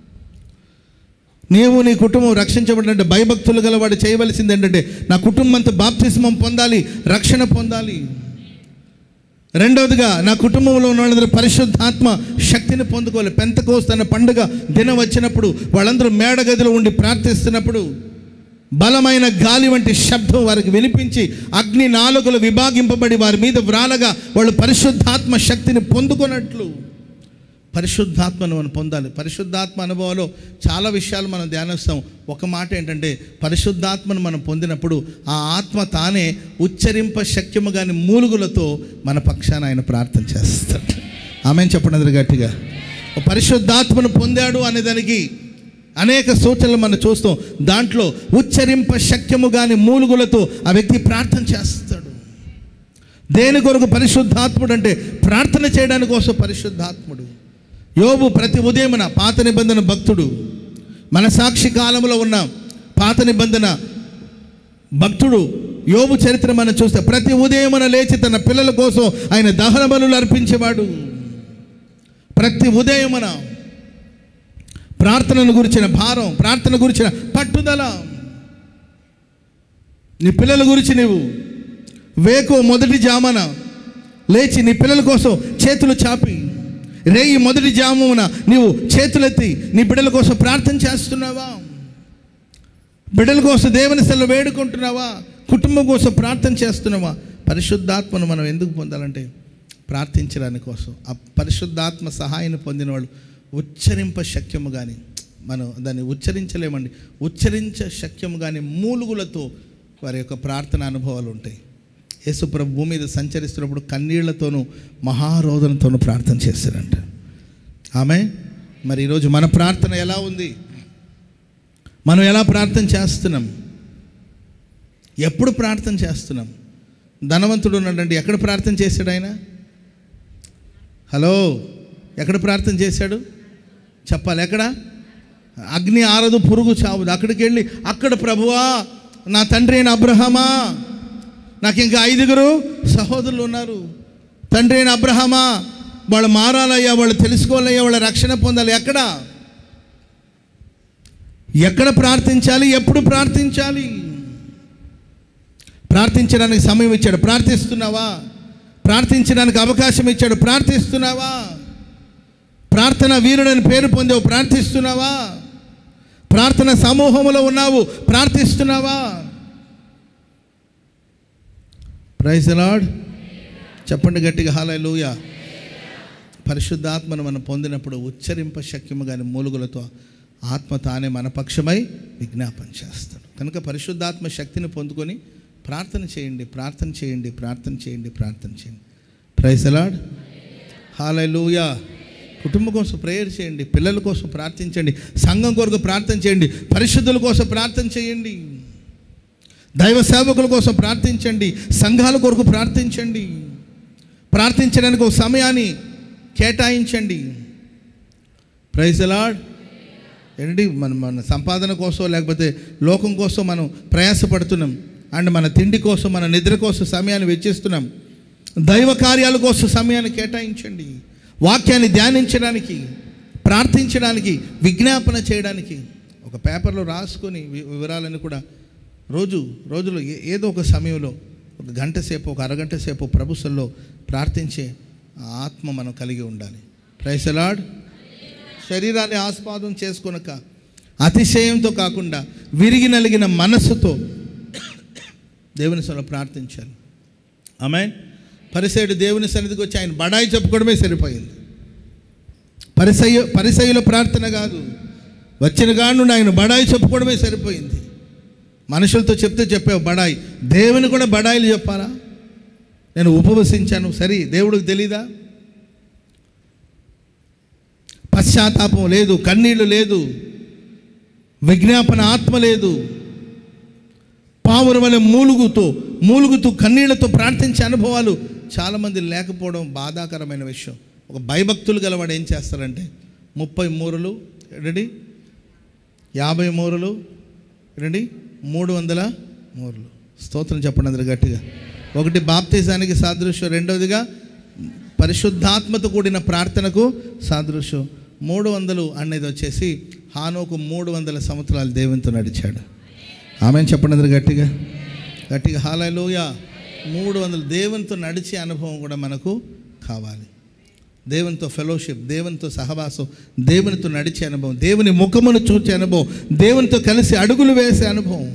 S1: నీవు నీ కుటుంబం రక్షించబడినట్టు భయభక్తులు గలవాడు చేయవలసింది ఏంటంటే నా కుటుంబం అంతా బాప్తిస్మం పొందాలి రక్షణ పొందాలి రెండవదిగా నా కుటుంబంలో ఉన్న వాళ్ళందరూ పరిశుద్ధాత్మ శక్తిని పొందుకోవాలి పెంతకోస్తన్న పండుగ దినం వచ్చినప్పుడు వాళ్ళందరూ మేడగదిలో ఉండి ప్రార్థిస్తున్నప్పుడు బలమైన గాలి వంటి శబ్దం వారికి వినిపించి అగ్ని నాలుగులు విభాగింపబడి వారి మీద వ్రాలగా వాళ్ళు పరిశుద్ధాత్మ శక్తిని పొందుకున్నట్లు పరిశుద్ధాత్మను మనం పొందాలి పరిశుద్ధాత్మ అనుభవంలో చాలా విషయాలు మనం ధ్యానిస్తాం ఒక మాట ఏంటంటే పరిశుద్ధాత్మను మనం పొందినప్పుడు ఆ ఆత్మ తానే ఉచ్చరింప శక్యము కాని మూలుగులతో మన పక్షాన ఆయన ప్రార్థన చేస్తాడు ఆమె చెప్పండి అందరు గట్టిగా ఓ పరిశుద్ధాత్మను పొందాడు అనే దానికి అనేక సూచనలు మనం చూస్తాం దాంట్లో ఉచ్చరింప శక్యము కాని మూలుగులతో ఆ వ్యక్తి ప్రార్థన చేస్తాడు దేని కొరకు పరిశుద్ధాత్ముడు అంటే ప్రార్థన చేయడానికి కోసం పరిశుద్ధాత్ముడు యోబు ప్రతి ఉదయమున పాత నిబంధన భక్తుడు మన సాక్షి కాలంలో ఉన్న పాత నిబంధన భక్తుడు యోబు చరిత్ర మనం చూస్తే ప్రతి ఉదయమున లేచి తన పిల్లల కోసం ఆయన దహన బలులు అర్పించేవాడు ప్రతి ఉదయమున ప్రార్థనను గురించిన భారం ప్రార్థన గురించిన పట్టుదల నీ పిల్లల గురించి నీవు వేకో మొదటి జామన లేచి నీ పిల్లల కోసం చేతులు చాపి రేయి మొదటి జామున నీవు చేతులెత్తి నీ బిడ్డల కోసం ప్రార్థన చేస్తున్నావా బిడ్డల కోసం దేవుని సెలవు వేడుకుంటున్నావా కుటుంబం కోసం ప్రార్థన చేస్తున్నావా పరిశుద్ధాత్మను మనం ఎందుకు పొందాలంటే ప్రార్థించడానికి కోసం ఆ పరిశుద్ధాత్మ సహాయాన్ని పొందిన వాళ్ళు ఉచ్చరింప శక్యము కానీ మనం దాన్ని ఉచ్చరించలేమండి ఉచ్చరించ శక్యము కానీ మూలుగులతో వారి యొక్క ప్రార్థన అనుభవాలు ఉంటాయి యేసుప్రభు భూమి మీద సంచరిస్తున్నప్పుడు కన్నీళ్లతోనూ మహారోదనతోనూ ప్రార్థన చేస్తారంట ఆమె మరి ఈరోజు మన ప్రార్థన ఎలా ఉంది మనం ఎలా ప్రార్థన చేస్తున్నాం ఎప్పుడు ప్రార్థన చేస్తున్నాం ధనవంతుడు ఉన్నాడండి ఎక్కడ ప్రార్థన చేశాడు ఆయన హలో ఎక్కడ ప్రార్థన చేశాడు చెప్పాలి ఎక్కడ అగ్ని ఆరదు పురుగు చావదు అక్కడికి వెళ్ళి అక్కడ ప్రభువా నా తండ్రి అయిన అబ్రహమా నాకు ఇంకా ఐదుగురు సహోదరులు ఉన్నారు తండ్రి అయిన అబ్రహమా వాళ్ళు మారాలయ్యా వాళ్ళు తెలుసుకోవాలయ్యా వాళ్ళ రక్షణ పొందాలి ఎక్కడ ఎక్కడ ప్రార్థించాలి ఎప్పుడు ప్రార్థించాలి ప్రార్థించడానికి సమయం ఇచ్చాడు ప్రార్థిస్తున్నావా ప్రార్థించడానికి అవకాశం ఇచ్చాడు ప్రార్థిస్తున్నావా ప్రార్థన వీరుడని పేరు పొందావు ప్రార్థిస్తున్నావా ప్రార్థన సమూహంలో ఉన్నావు ప్రార్థిస్తున్నావా ప్రైజ్ లార్డ్ చెప్పండి గట్టిగా హాలూయ పరిశుద్ధాత్మను మనం పొందినప్పుడు ఉచ్చరింప శక్యము కానీ మూలుగులతో ఆత్మ తానే మన పక్షమై విజ్ఞాపన చేస్తాడు కనుక పరిశుద్ధాత్మ శక్తిని పొందుకొని ప్రార్థన చేయండి ప్రార్థన చేయండి ప్రార్థన చేయండి ప్రార్థన చేయండి ప్రైజ్ లార్డ్ హాలూయ కుటుంబం కోసం ప్రేయర్ చేయండి పిల్లల కోసం ప్రార్థించండి సంఘం కొరకు ప్రార్థన చేయండి పరిశుద్ధుల కోసం ప్రార్థన చేయండి దైవ సేవకుల కోసం ప్రార్థించండి సంఘాల కొరకు ప్రార్థించండి ప్రార్థించడానికి ఒక సమయాన్ని కేటాయించండి ప్రైజ్ లాడ్ ఏంటి మన మన సంపాదన కోసం లేకపోతే లోకం కోసం మనం ప్రయాసపడుతున్నాం అండ్ మన తిండి కోసం మన నిద్ర కోసం సమయాన్ని వెచ్చిస్తున్నాం దైవ కార్యాల కోసం సమయాన్ని కేటాయించండి వాక్యాన్ని ధ్యానించడానికి ప్రార్థించడానికి విజ్ఞాపన చేయడానికి ఒక పేపర్లో రాసుకొని వి- వివరాలను కూడా రోజు రోజులో ఏ- ఏదో ఒక సమయంలో ఒక గంట సేపు ఒక అరగంట సేపు ప్రభుత్వంలో ప్రార్థించే ఆత్మ మనం కలిగి ఉండాలి ప్రైసలాడ్ శరీరాన్ని ఆస్వాదం చేసుకొనక అతిశయంతో కాకుండా విరిగి నలిగిన మనస్సుతో దేవుని సొంత ప్రార్థించాలి ఆమె పరిసయుడు దేవుని సన్నిధికి వచ్చి ఆయన బడాయి చెప్పుకోవడమే సరిపోయింది పరిసయ పరిసయుల ప్రార్థన కాదు వచ్చిన కాడు నుండి ఆయన బడాయి చెప్పుకోవడమే సరిపోయింది మనుషులతో చెప్తే చెప్పావు బడాయి దేవుని కూడా బడాయిలు చెప్పాలా నేను ఉపవసించాను సరే దేవుడికి తెలీదా పశ్చాత్తాపం లేదు కన్నీళ్లు లేదు విజ్ఞాపన ఆత్మ లేదు పావుర వలె మూలుగుతూ మూలుగుతూ కన్నీళ్లతో ప్రార్థించే అనుభవాలు చాలామంది లేకపోవడం బాధాకరమైన విషయం ఒక భయభక్తులు గలవాడు ఏం చేస్తారంటే ముప్పై మూరలు రెడీ యాభై మూరలు రెడీ మూడు వందల మూరలు స్తోత్రం చెప్పండి అందరు గట్టిగా ఒకటి బాప్తిజానికి సాదృశ్యం రెండవదిగా పరిశుద్ధాత్మతో కూడిన ప్రార్థనకు సాదృశ్యం మూడు వందలు అనేది వచ్చేసి హానోకు మూడు వందల సంవత్సరాలు దేవునితో నడిచాడు ఆమె చెప్పండి అందరు గట్టిగా గట్టిగా హాలలోయ మూడు వందలు దేవునితో నడిచే అనుభవం కూడా మనకు కావాలి దేవునితో ఫెలోషిప్ దేవునితో సహవాసం దేవునితో నడిచే అనుభవం దేవుని ముఖమును చూచే అనుభవం దేవునితో కలిసి అడుగులు వేసే అనుభవం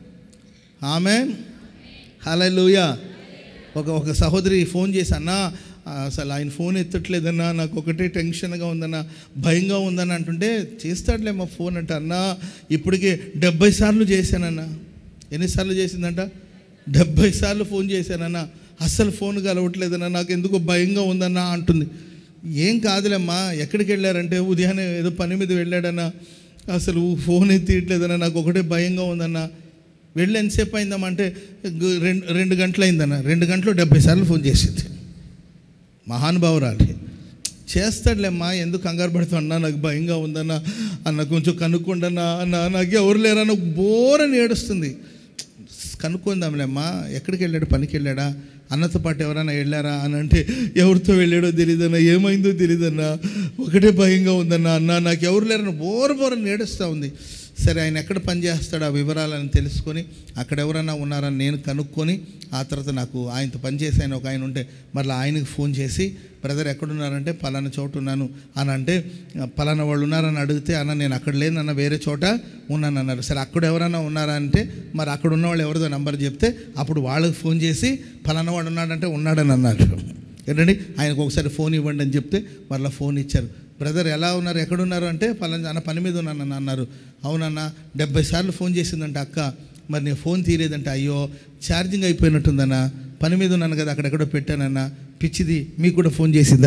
S1: ఆమె హలలుయ ఒక ఒక సహోదరి ఫోన్ చేసి అన్నా అసలు ఆయన ఫోన్ ఎత్తట్లేదన్నా నాకు ఒకటే టెన్షన్గా ఉందన్నా భయంగా ఉందని అంటుంటే చేస్తాడులే మా ఫోన్ అంటే అన్నా ఇప్పటికే డెబ్బై సార్లు చేశానన్నా ఎన్నిసార్లు చేసిందంట డెబ్బై సార్లు ఫోన్ చేశానన్నా అస్సలు ఫోన్ కలవట్లేదన్నా నాకు ఎందుకో భయంగా ఉందన్నా అంటుంది ఏం కాదులేమ్మా ఎక్కడికి వెళ్ళారంటే ఉదయాన్నే ఏదో పని మీద వెళ్ళాడన్నా అసలు ఫోన్ ఎత్తియట్లేదన్నా నాకు ఒకటే భయంగా ఉందన్నా వెళ్ళి ఎంతసేపు అయిందమ్మా అంటే గు- రెండు రెండు గంటలు అయిందన్న రెండు గంటలు డెబ్బై సార్లు ఫోన్ చేసింది మహానుభావురాలి చేస్తాడులేమ్మా ఎందుకు కంగారు పడుతున్నా నాకు భయంగా ఉందన్నా అన్న కొంచెం కనుక్కోండన్నా అన్న నాకు ఎవరు లేరన్న బోరని ఏడుస్తుంది కనుక్కుందాంలేమ్మా ఎక్కడికి వెళ్ళాడు పనికి వెళ్ళాడా అన్నతో పాటు ఎవరైనా వెళ్ళారా అని అంటే ఎవరితో వెళ్ళాడో తెలియదన్నా ఏమైందో తెలియదన్నా ఒకటే భయంగా ఉందన్నా అన్న నాకు ఎవరు లేరన్న బోర బోరని ఏడుస్తూ ఉంది సరే ఆయన ఎక్కడ పని చేస్తాడో ఆ వివరాలను తెలుసుకొని అక్కడ ఎవరైనా ఉన్నారని నేను కనుక్కొని ఆ తర్వాత నాకు ఆయనతో పనిచేసే ఆయన ఒక ఆయన ఉంటే మళ్ళీ ఆయనకి ఫోన్ చేసి బ్రదర్ ఎక్కడున్నారంటే పలానా చోట ఉన్నాను అని అంటే పలానా వాళ్ళు ఉన్నారని అడిగితే అన్న నేను అక్కడ లేనన్న వేరే చోట ఉన్నాను అన్నారు సరే అక్కడ ఎవరైనా ఉన్నారా అంటే మరి అక్కడ ఉన్న వాళ్ళు ఎవరిదో నంబర్ చెప్తే అప్పుడు వాళ్ళకి ఫోన్ చేసి పలానా వాడు ఉన్నాడంటే ఉన్నాడని అన్నారు ఏంటండి ఆయనకు ఒకసారి ఫోన్ ఇవ్వండి అని చెప్తే మళ్ళీ ఫోన్ ఇచ్చారు బ్రదర్ ఎలా ఉన్నారు ఎక్కడున్నారు అంటే పలానా అన్న పని మీద ఉన్నానన్న అన్నారు అవునన్న డెబ్బై సార్లు ఫోన్ చేసిందంట అక్క మరి నేను ఫోన్ తీరేదంటే అయ్యో ఛార్జింగ్ అయిపోయినట్టుందన్న పని మీద ఉన్నాను కదా అక్కడెక్కడో పెట్టానన్న పిచ్చిది మీకు కూడా ఫోన్ చేసిందా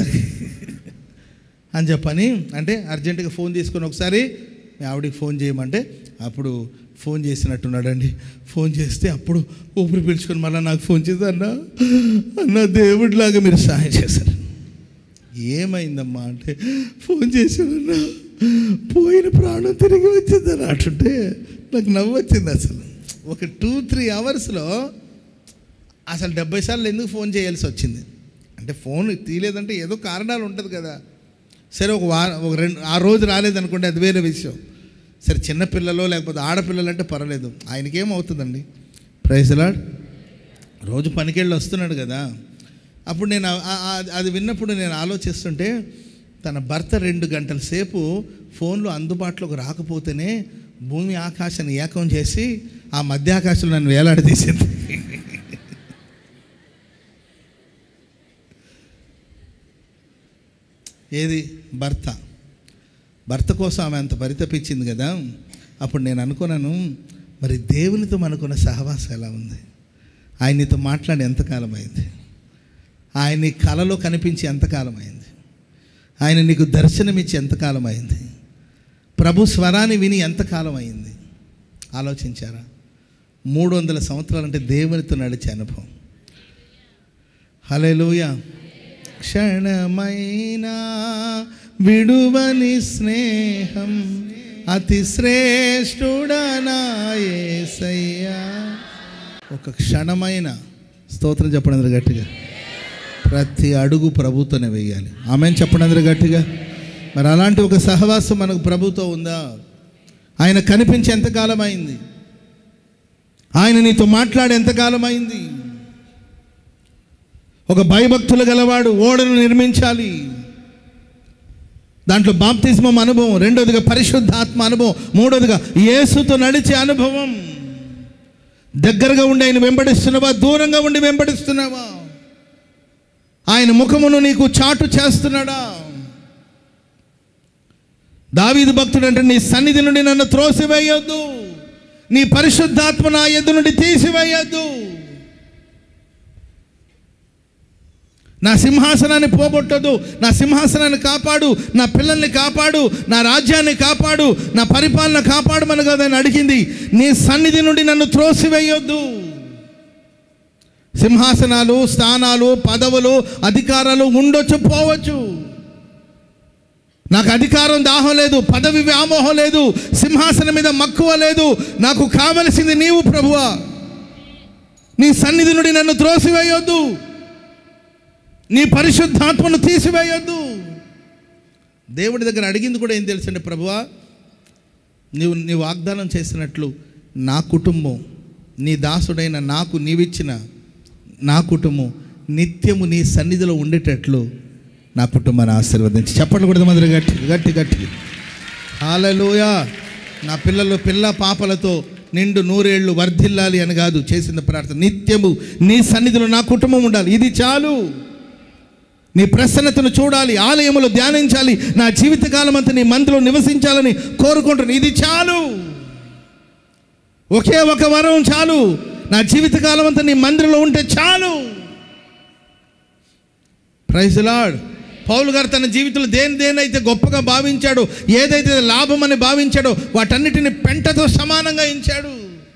S1: అని చెప్పని అంటే అర్జెంటుగా ఫోన్ తీసుకొని ఒకసారి మీ ఆవిడకి ఫోన్ చేయమంటే అప్పుడు ఫోన్ చేసినట్టున్నాడండి ఫోన్ చేస్తే అప్పుడు ఊపిరి పీల్చుకొని మళ్ళీ నాకు ఫోన్ చేసి అన్న అన్న దేవుడిలాగా మీరు సహాయం చేశారు ఏమైందమ్మా అంటే ఫోన్ చేశానన్నా పోయిన ప్రాణం తిరిగి వచ్చిందని అంటుంటే నాకు నవ్వు వచ్చింది అసలు ఒక టూ త్రీ అవర్స్లో అసలు డెబ్బై సార్లు ఎందుకు ఫోన్ చేయాల్సి వచ్చింది అంటే ఫోన్ తీయలేదంటే ఏదో కారణాలు ఉంటుంది కదా సరే ఒక వారం ఒక రెండు ఆ రోజు రాలేదనుకోండి అది వేరే విషయం సరే చిన్నపిల్లలో లేకపోతే ఆడపిల్లలు అంటే పర్వాలేదు ఆయనకేమవుతుందండి ప్రైజ్లాడ్ రోజు పనికెళ్ళి వస్తున్నాడు కదా అప్పుడు నేను ఆ- ఆ- అది విన్నప్పుడు నేను ఆలోచిస్తుంటే తన భర్త రెండు గంటల సేపు ఫోన్లో అందుబాటులోకి రాకపోతేనే భూమి ఆకాశాన్ని ఏకం చేసి ఆ మధ్య ఆకాశంలో నన్ను వేలాడదీసింది ఏది భర్త భర్త కోసం ఆమె అంత పరితపించింది కదా అప్పుడు నేను అనుకున్నాను మరి దేవునితో మనకున్న సహవాసం ఎలా ఉంది ఆయనతో మాట్లాడి ఎంతకాలం అయింది ఆయన నీ కలలో కనిపించి ఎంతకాలం అయింది ఆయన నీకు దర్శనమిచ్చి ఎంతకాలం అయింది ప్రభు స్వరాన్ని విని ఎంతకాలం అయింది ఆలోచించారా మూడు వందల సంవత్సరాలు అంటే దేవునితో నడిచే అనుభవం హలోయ క్షణమైనా విడువని స్నేహం అతి శ్రేష్ఠుడనాయేసయ్యా ఒక క్షణమైన స్తోత్రం చెప్పండి అందరు గట్టిగా ప్రతి అడుగు ప్రభుతోనే వేయాలి ఆమె చెప్పండి అందరు గట్టిగా మరి అలాంటి ఒక సహవాసం మనకు ప్రభుతో ఉందా ఆయన కనిపించి ఎంతకాలం అయింది ఆయన నీతో మాట్లాడి ఎంతకాలం అయింది ఒక భయభక్తులు గలవాడు ఓడను నిర్మించాలి దాంట్లో బాప్తిస్మం అనుభవం రెండోదిగా పరిశుద్ధాత్మ అనుభవం మూడోదిగా యేసుతో నడిచే అనుభవం దగ్గరగా ఉండి ఆయన వెంబడిస్తున్నావా దూరంగా ఉండి వెంబడిస్తున్నావా ఆయన ముఖమును నీకు చాటు చేస్తున్నాడా దావీదు భక్తుడు అంటే నీ సన్నిధి నుండి నన్ను త్రోసివేయొద్దు నీ పరిశుద్ధాత్మ నా ఎద్దు నుండి తీసివేయొద్దు నా సింహాసనాన్ని పోగొట్టొద్దు నా సింహాసనాన్ని కాపాడు నా పిల్లల్ని కాపాడు నా రాజ్యాన్ని కాపాడు నా పరిపాలన కాపాడమని కదా అని అడిగింది నీ సన్నిధి నుండి నన్ను త్రోసివేయొద్దు సింహాసనాలు స్థానాలు పదవులు అధికారాలు ఉండొచ్చు పోవచ్చు నాకు అధికారం దాహం లేదు పదవి వ్యామోహం లేదు సింహాసనం మీద మక్కువ లేదు నాకు కావలసింది నీవు ప్రభువా నీ సన్నిధి నుండి నన్ను త్రోసివేయొద్దు నీ పరిశుద్ధాత్మను తీసివేయొద్దు దేవుడి దగ్గర అడిగింది కూడా ఏం తెలుసండి ప్రభువా నీవు నీ వాగ్దానం చేసినట్లు నా కుటుంబం నీ దాసుడైన నాకు నీవిచ్చిన నా కుటుంబం నిత్యము నీ సన్నిధిలో ఉండేటట్లు నా కుటుంబాన్ని ఆశీర్వదించి చెప్పండి కూడా మంది గట్టి గట్టి గట్టి హాలలోయ నా పిల్లలు పిల్ల పాపలతో నిండు నూరేళ్లు వర్ధిల్లాలి అని కాదు చేసిన ప్రార్థన నిత్యము నీ సన్నిధిలో నా కుటుంబం ఉండాలి ఇది చాలు నీ ప్రసన్నతను చూడాలి ఆలయములో ధ్యానించాలి నా జీవితకాలం అంతా నీ మందిలో నివసించాలని కోరుకుంటున్నాను ఇది చాలు ఒకే ఒక వరం చాలు నా జీవితకాలం అంతా నీ మందిరంలో ఉంటే చాలు ప్రైజ్ లాడ్ పౌలు గారు తన జీవితంలో దేని దేనైతే గొప్పగా భావించాడో ఏదైతే లాభమని భావించాడో వాటన్నిటిని పెంటతో సమానంగా ఎంచాడు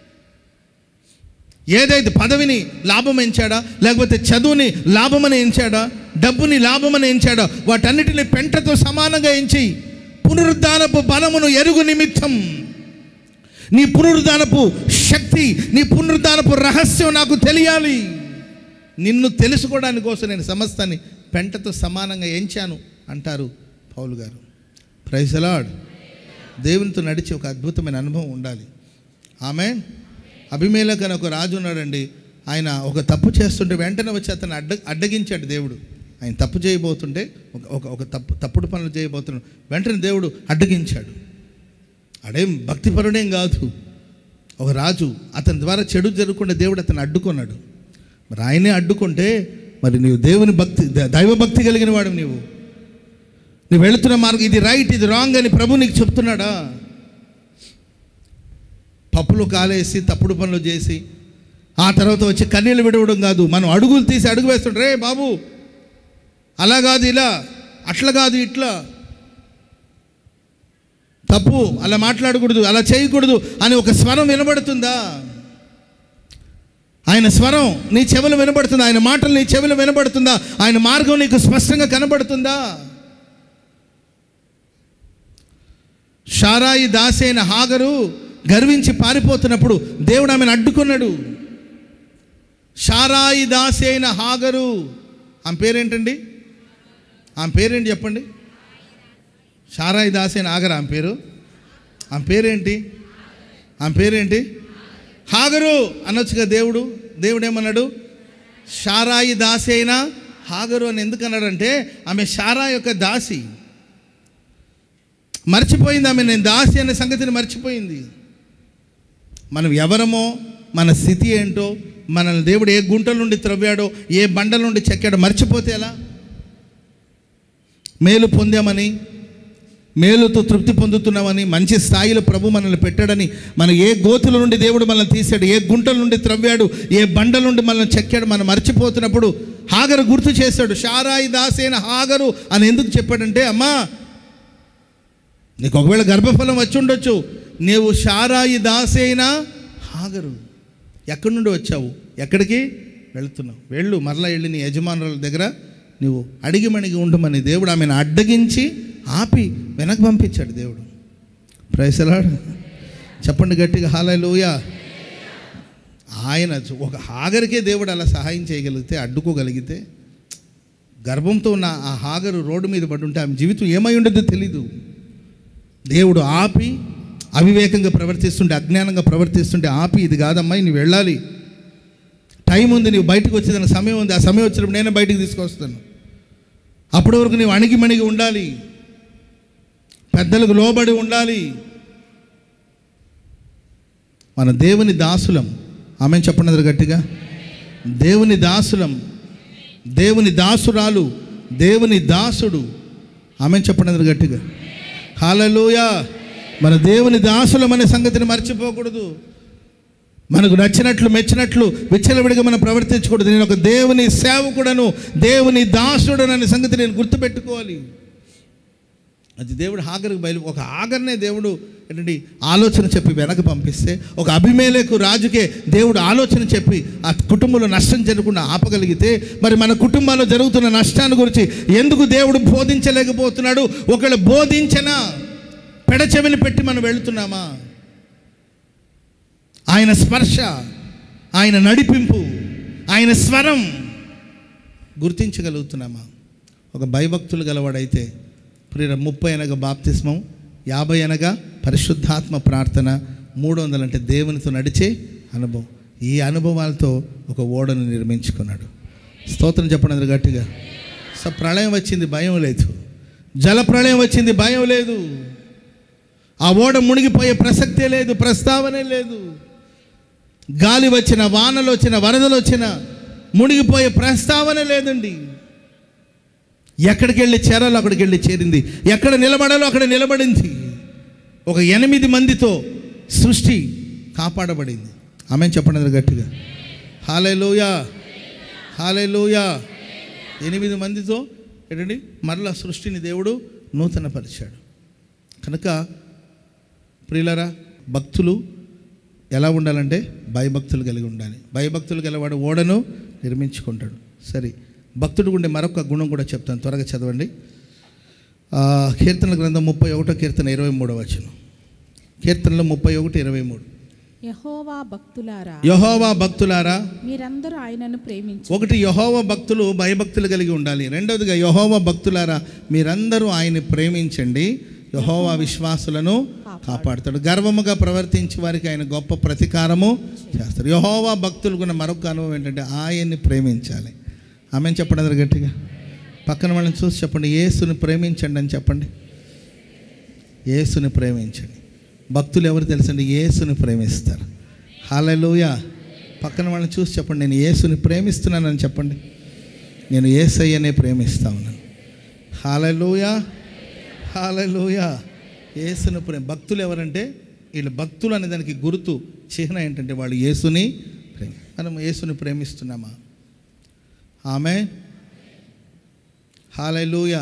S1: ఏదైతే పదవిని లాభం ఎంచాడా లేకపోతే చదువుని లాభమని ఎంచాడా డబ్బుని లాభమని ఎంచాడా వాటన్నిటిని పెంటతో సమానంగా ఎంచి పునరుద్ధానపు బలమును ఎరుగు నిమిత్తం నీ పునరుద్ధానపు శక్తి నీ పునరుద్ధానపు రహస్యం నాకు తెలియాలి నిన్ను తెలుసుకోవడానికి కోసం నేను సమస్తాన్ని పెంటతో సమానంగా ఎంచాను అంటారు పౌలు గారు ప్రైజలాడ్ దేవునితో నడిచి ఒక అద్భుతమైన అనుభవం ఉండాలి ఆమె అభిమేలక్ అని ఒక రాజు ఉన్నాడండి ఆయన ఒక తప్పు చేస్తుంటే వెంటనే వచ్చి అతను అడ్డ అడ్డగించాడు దేవుడు ఆయన తప్పు చేయబోతుంటే ఒక ఒక ఒక తప్పు తప్పుడు పనులు చేయబోతున్నాడు వెంటనే దేవుడు అడ్డగించాడు అడేం భక్తిపరుడేం కాదు ఒక రాజు అతని ద్వారా చెడు జరగకుండా దేవుడు అతను అడ్డుకున్నాడు మరి ఆయనే అడ్డుకుంటే మరి నీవు దేవుని భక్తి ద- దైవ భక్తి కలిగిన వాడు నీవు నువ్వు వెళుతున్న మార్గం ఇది రైట్ ఇది రాంగ్ అని ప్రభు నీకు చెప్తున్నాడా పప్పులు కాలేసి తప్పుడు పనులు చేసి ఆ తర్వాత వచ్చి కన్నీళ్ళు విడవడం కాదు మనం అడుగులు తీసి అడుగు వేస్తుంటే రే బాబు అలా కాదు ఇలా అట్లా కాదు ఇట్లా తప్పు అలా మాట్లాడకూడదు అలా చేయకూడదు అని ఒక స్వరం వినబడుతుందా ఆయన స్వరం నీ చెవులు వినబడుతుందా ఆయన మాటలు నీ చెవులు వినబడుతుందా ఆయన మార్గం నీకు స్పష్టంగా కనబడుతుందా షారాయి దాసి అయిన హాగరు గర్వించి పారిపోతున్నప్పుడు దేవుడు ఆమెను అడ్డుకున్నాడు షారాయి దాసి అయిన హాగరు ఆమె పేరేంటండి ఆమె పేరేంటి చెప్పండి షారాయి దాసి అయిన ఆగరు ఆమె పేరు ఆమె పేరేంటి ఆమె పేరేంటి హాగరు అనొచ్చుగా దేవుడు దేవుడు ఏమన్నాడు షారాయి దాసి అయిన హాగరు అని ఎందుకు అన్నాడంటే ఆమె షారా యొక్క దాసి మర్చిపోయింది ఆమె నేను దాసి అనే సంగతిని మర్చిపోయింది మనం ఎవరమో మన స్థితి ఏంటో మనల్ని దేవుడు ఏ గుంటల నుండి త్రవ్వాడో ఏ బండల నుండి చెక్కాడో మర్చిపోతే ఎలా మేలు పొందామని మేలుతో తృప్తి పొందుతున్నామని మంచి స్థాయిలో ప్రభు మనల్ని పెట్టాడని మన ఏ గోతుల నుండి దేవుడు మనల్ని తీశాడు ఏ గుంటల నుండి త్రవ్వాడు ఏ బండల నుండి మనల్ని చెక్కాడు మనం మర్చిపోతున్నప్పుడు హాగరు గుర్తు చేశాడు షారాయి దాసేన హాగరు అని ఎందుకు చెప్పాడంటే అమ్మా నీకు ఒకవేళ గర్భఫలం వచ్చి ఉండొచ్చు నీవు షారాయి దాసైన హాగరు ఎక్కడి నుండి వచ్చావు ఎక్కడికి వెళుతున్నావు వెళ్ళు మరలా వెళ్ళి నీ యజమానుల దగ్గర నువ్వు అడిగి మణిగి ఉండమని దేవుడు ఆమెను అడ్డగించి ఆపి వెనక్కి పంపించాడు దేవుడు ప్రైసలాడు చెప్పండి గట్టిగా హాలూయ ఆయన ఒక హాగరికే దేవుడు అలా సహాయం చేయగలిగితే అడ్డుకోగలిగితే గర్భంతో ఉన్న ఆ హాగరు రోడ్డు మీద పడి ఉంటే ఆమె జీవితం ఏమై ఉండదో తెలీదు దేవుడు ఆపి అవివేకంగా ప్రవర్తిస్తుంటే అజ్ఞానంగా ప్రవర్తిస్తుంటే ఆపి ఇది కాదమ్మాయి నువ్వు వెళ్ళాలి టైం ఉంది నీవు బయటకు వచ్చేదాని సమయం ఉంది ఆ సమయం వచ్చినప్పుడు నేనే బయటకు తీసుకొస్తాను అప్పటి వరకు నీవు అణిగి మణిగి ఉండాలి పెద్దలకు లోబడి ఉండాలి మన దేవుని దాసులం ఆమె చెప్పండి గట్టిగా దేవుని దాసులం దేవుని దాసురాలు దేవుని దాసుడు ఆమె చెప్పండి అందరు గట్టిగా హాలలోయ మన దేవుని దాసులమనే సంగతిని మర్చిపోకూడదు మనకు నచ్చినట్లు మెచ్చినట్లు విచ్చలవిడిగా మనం ప్రవర్తించకూడదు నేను ఒక దేవుని సేవకుడను దేవుని దాసుడను అనే సంగతి నేను గుర్తుపెట్టుకోవాలి అది దేవుడు హాగర్కి బయలు ఒక ఆగర్నే దేవుడు ఏంటంటే ఆలోచన చెప్పి వెనక పంపిస్తే ఒక అభిమేలకు రాజుకే దేవుడు ఆలోచన చెప్పి ఆ కుటుంబంలో నష్టం జరగకుండా ఆపగలిగితే మరి మన కుటుంబాల్లో జరుగుతున్న నష్టాన్ని గురించి ఎందుకు దేవుడు బోధించలేకపోతున్నాడు ఒకవేళ బోధించనా పెడచెవిని పెట్టి మనం వెళుతున్నామా ఆయన స్పర్శ ఆయన నడిపింపు ఆయన స్వరం గుర్తించగలుగుతున్నామా ఒక భయభక్తులు గలవాడైతే ప్రియ ముప్పై అనగా బాప్తిస్మం యాభై అనగా పరిశుద్ధాత్మ ప్రార్థన మూడు వందలు అంటే దేవునితో నడిచే అనుభవం ఈ అనుభవాలతో ఒక ఓడను నిర్మించుకున్నాడు స్తోత్రం చెప్పండి అందరు గట్టిగా సో ప్రళయం వచ్చింది భయం లేదు జల ప్రళయం వచ్చింది భయం లేదు ఆ ఓడ మునిగిపోయే ప్రసక్తే లేదు ప్రస్తావనే లేదు గాలి వచ్చిన వానలు వచ్చిన వరదలు వచ్చిన మునిగిపోయే ప్రస్తావన లేదండి ఎక్కడికి వెళ్ళి చేరాలో అక్కడికి వెళ్ళి చేరింది ఎక్కడ నిలబడాలో అక్కడ నిలబడింది ఒక ఎనిమిది మందితో సృష్టి కాపాడబడింది ఆమె చెప్పండి అందరు గట్టిగా హాలే లోయా హాలే లోయా ఎనిమిది మందితో ఏంటండి మరలా సృష్టిని దేవుడు నూతనపరిచాడు కనుక ప్రియులరా భక్తులు ఎలా ఉండాలంటే భయభక్తులు కలిగి ఉండాలి భయభక్తులు గలవాడు ఓడను నిర్మించుకుంటాడు సరే భక్తుడు ఉండే మరొక గుణం కూడా చెప్తాను త్వరగా చదవండి ఆ, కీర్తనల గ్రంథం ముప్పై ఒకటో కీర్తన ఇరవై మూడో వచ్చిన కీర్తనలు ముప్పై ఒకటి ఇరవై మూడు
S2: యహోవా భక్తులారా
S1: యహోవా భక్తులారా
S2: మీరందరూ ఆయనను ప్రేమించు
S1: ఒకటి యహోవ భక్తులు భయభక్తులు కలిగి ఉండాలి రెండవదిగా యహోవ భక్తులారా మీరందరూ ఆయన్ని ప్రేమించండి యహోవా విశ్వాసులను కాపాడుతాడు గర్వముగా ప్రవర్తించి వారికి ఆయన గొప్ప ప్రతీకారము చేస్తాడు యహోవా భక్తులకు ఉన్న మరొక అనుభవం ఏంటంటే ఆయన్ని ప్రేమించాలి ఆమె చెప్పండి అందరు గట్టిగా పక్కన వాళ్ళని చూసి చెప్పండి యేసుని ప్రేమించండి అని చెప్పండి యేసుని ప్రేమించండి భక్తులు ఎవరు తెలుసండి యేసుని ప్రేమిస్తారు హాలలోయ పక్కన వాళ్ళని చూసి చెప్పండి నేను యేసుని ప్రేమిస్తున్నానని చెప్పండి నేను ఏసయ్యనే ప్రేమిస్తా ఉన్నాను హాలలోయ హాలలోయ యేసుని ప్రేమ భక్తులు ఎవరంటే వీళ్ళు భక్తులు అనే దానికి గుర్తు చిహ్న ఏంటంటే వాళ్ళు యేసుని ప్రేమ మనం యేసుని ప్రేమిస్తున్నామా ఆమె హాలలోయ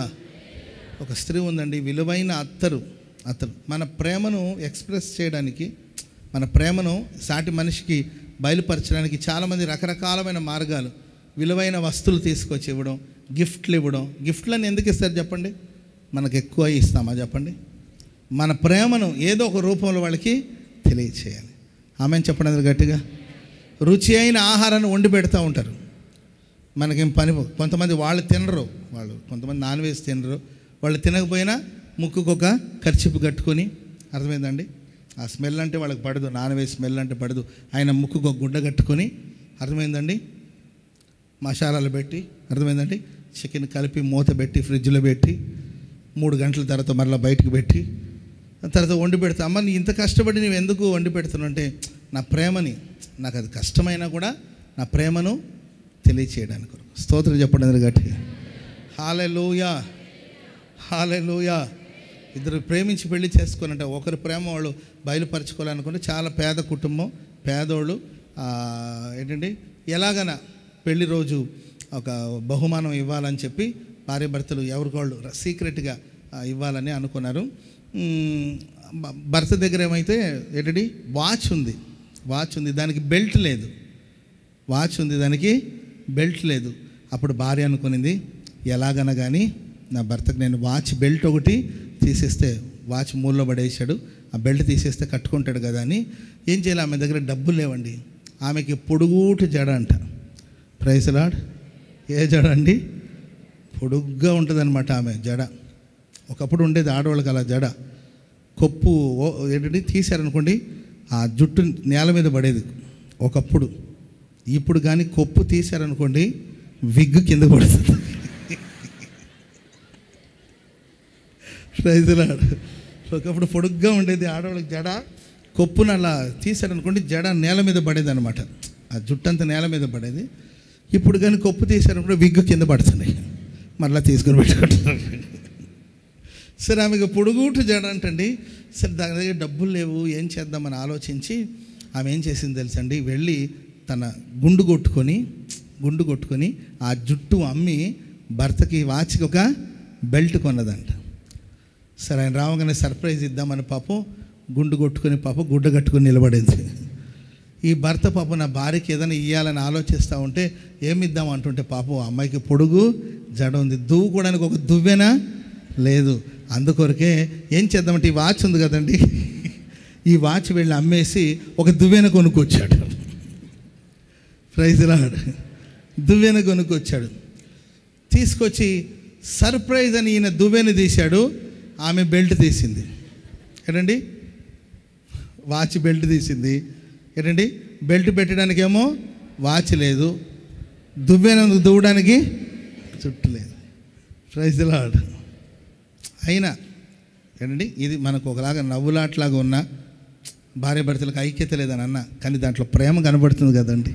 S1: ఒక స్త్రీ ఉందండి విలువైన అత్తరు అత్తరు మన ప్రేమను ఎక్స్ప్రెస్ చేయడానికి మన ప్రేమను సాటి మనిషికి బయలుపరచడానికి చాలామంది రకరకాలమైన మార్గాలు విలువైన వస్తువులు తీసుకొచ్చి ఇవ్వడం గిఫ్ట్లు ఇవ్వడం గిఫ్ట్లను ఎందుకు ఇస్తారు చెప్పండి మనకు ఎక్కువ ఇస్తామా చెప్పండి మన ప్రేమను ఏదో ఒక రూపంలో వాళ్ళకి తెలియచేయాలి ఆమె చెప్పండి అందరు గట్టిగా రుచి అయిన ఆహారాన్ని వండి పెడతా ఉంటారు మనకేం పని కొంతమంది వాళ్ళు తినరు వాళ్ళు కొంతమంది నాన్ వెజ్ తినరు వాళ్ళు తినకపోయినా ముక్కుకు ఒక ఖర్చిపు కట్టుకొని అర్థమైందండి ఆ స్మెల్ అంటే వాళ్ళకి పడదు నాన్ వెజ్ స్మెల్ అంటే పడదు ఆయన ముక్కుకు ఒక గుడ్డ కట్టుకొని అర్థమైందండి మసాలాలు పెట్టి అర్థమైందండి చికెన్ కలిపి మూత పెట్టి ఫ్రిడ్జ్లో పెట్టి మూడు గంటల తర్వాత మరలా బయటకు పెట్టి తర్వాత వండి పెడతా అమ్మ నీ ఇంత కష్టపడి నువ్వు ఎందుకు వండి పెడుతున్నావు అంటే నా ప్రేమని నాకు అది కష్టమైనా కూడా నా ప్రేమను తెలియచేయడానికి స్తోత్రం చెప్పండి అందరు గట్టిగా హాలే లూయా హాలే లూయా ఇద్దరు ప్రేమించి పెళ్లి చేసుకోవాలంటే ఒకరి ప్రేమ వాళ్ళు బయలుపరచుకోవాలనుకుంటే చాలా పేద కుటుంబం పేదోళ్ళు ఆ, ఏంటండి ఎలాగన పెళ్లి రోజు ఒక బహుమానం ఇవ్వాలని చెప్పి భార్యాభర్తలు ఎవరికోళ్ళు సీక్రెట్గా ఇవ్వాలని అనుకున్నారు మ్మ్, భ- భర్త దగ్గర ఏమైతే ఏంటండి వాచ్ ఉంది వాచ్ ఉంది దానికి బెల్ట్ లేదు వాచ్ ఉంది దానికి బెల్ట్ లేదు అప్పుడు భార్య అనుకునింది ఎలాగన కానీ నా భర్తకు నేను వాచ్ బెల్ట్ ఒకటి తీసేస్తే వాచ్ మూలలో పడేసాడు ఆ బెల్ట్ తీసేస్తే కట్టుకుంటాడు కదా అని ఏం చేయాలి ఆమె దగ్గర డబ్బులు లేవండి ఆమెకి పొడుగుటి జడ అంట ప్రైసలాడ్ ఏ జడ అండి పొడుగ్గా ఉంటుంది ఆమె జడ ఒకప్పుడు ఉండేది ఆడవాళ్ళకి అలా జడ కొప్పు ఓ- ఏంటంటే తీశారనుకోండి ఆ జుట్టు నేల మీద పడేది ఒకప్పుడు ఇప్పుడు కానీ కొప్పు తీశారనుకోండి విగ్గు కింద పడుతుంది రైతులాడు ఒకప్పుడు పొడుగ్గా ఉండేది ఆడవాళ్ళకి జడ కొప్పును అలా తీశారనుకోండి జడ నేల మీద పడేది అనమాట ఆ జుట్టు అంతా నేల మీద పడేది ఇప్పుడు కానీ కొప్పు తీసారప్పుడు విగ్గు కింద పడుతున్నాయి మళ్ళీ తీసుకుని పెట్టుకుంటున్నారు సరే ఆమెకు పొడుగుటు జడ అంటండి సరే దాని దగ్గర డబ్బులు లేవు ఏం చేద్దామని ఆలోచించి ఆమె ఏం చేసింది తెలుసండి వెళ్ళి తన గుండు కొట్టుకొని గుండు కొట్టుకొని ఆ జుట్టు అమ్మి భర్తకి వాచికి ఒక బెల్ట్ కొన్నదంట సరే ఆయన రావగానే సర్ప్రైజ్ ఇద్దామని పాపం గుండు కొట్టుకొని పాపం గుడ్డ కట్టుకొని నిలబడింది ఈ భర్త పాపం నా భార్యకి ఏదైనా ఇవ్వాలని ఆలోచిస్తూ ఉంటే ఏమి ఇద్దాం అంటుంటే పాపం ఆ అమ్మాయికి పొడుగు జడ ఉంది దువ్వుకోవడానికి ఒక దువ్వెనా లేదు అందుకొరకే ఏం చేద్దామంటే ఈ వాచ్ ఉంది కదండి ఈ వాచ్ వెళ్ళి అమ్మేసి ఒక దువ్వెన కొనుక్కొచ్చాడు ప్రైజ్ లాడ్ దువ్వెన కొనుక్కొచ్చాడు తీసుకొచ్చి సర్ప్రైజ్ అని ఈయన దువ్వెన తీశాడు ఆమె బెల్ట్ తీసింది ఏంటండి వాచ్ బెల్ట్ తీసింది ఏంటండి బెల్ట్ పెట్టడానికేమో వాచ్ లేదు దువ్వెన దువ్వడానికి చుట్టు లేదు ప్రైజ్ లాడ్ అయినా ఏంటండి ఇది మనకు ఒకలాగా నవ్వులాట్లాగా ఉన్న భార్య భర్తలకు ఐక్యత లేదని అన్న కానీ దాంట్లో ప్రేమ కనబడుతుంది కదండి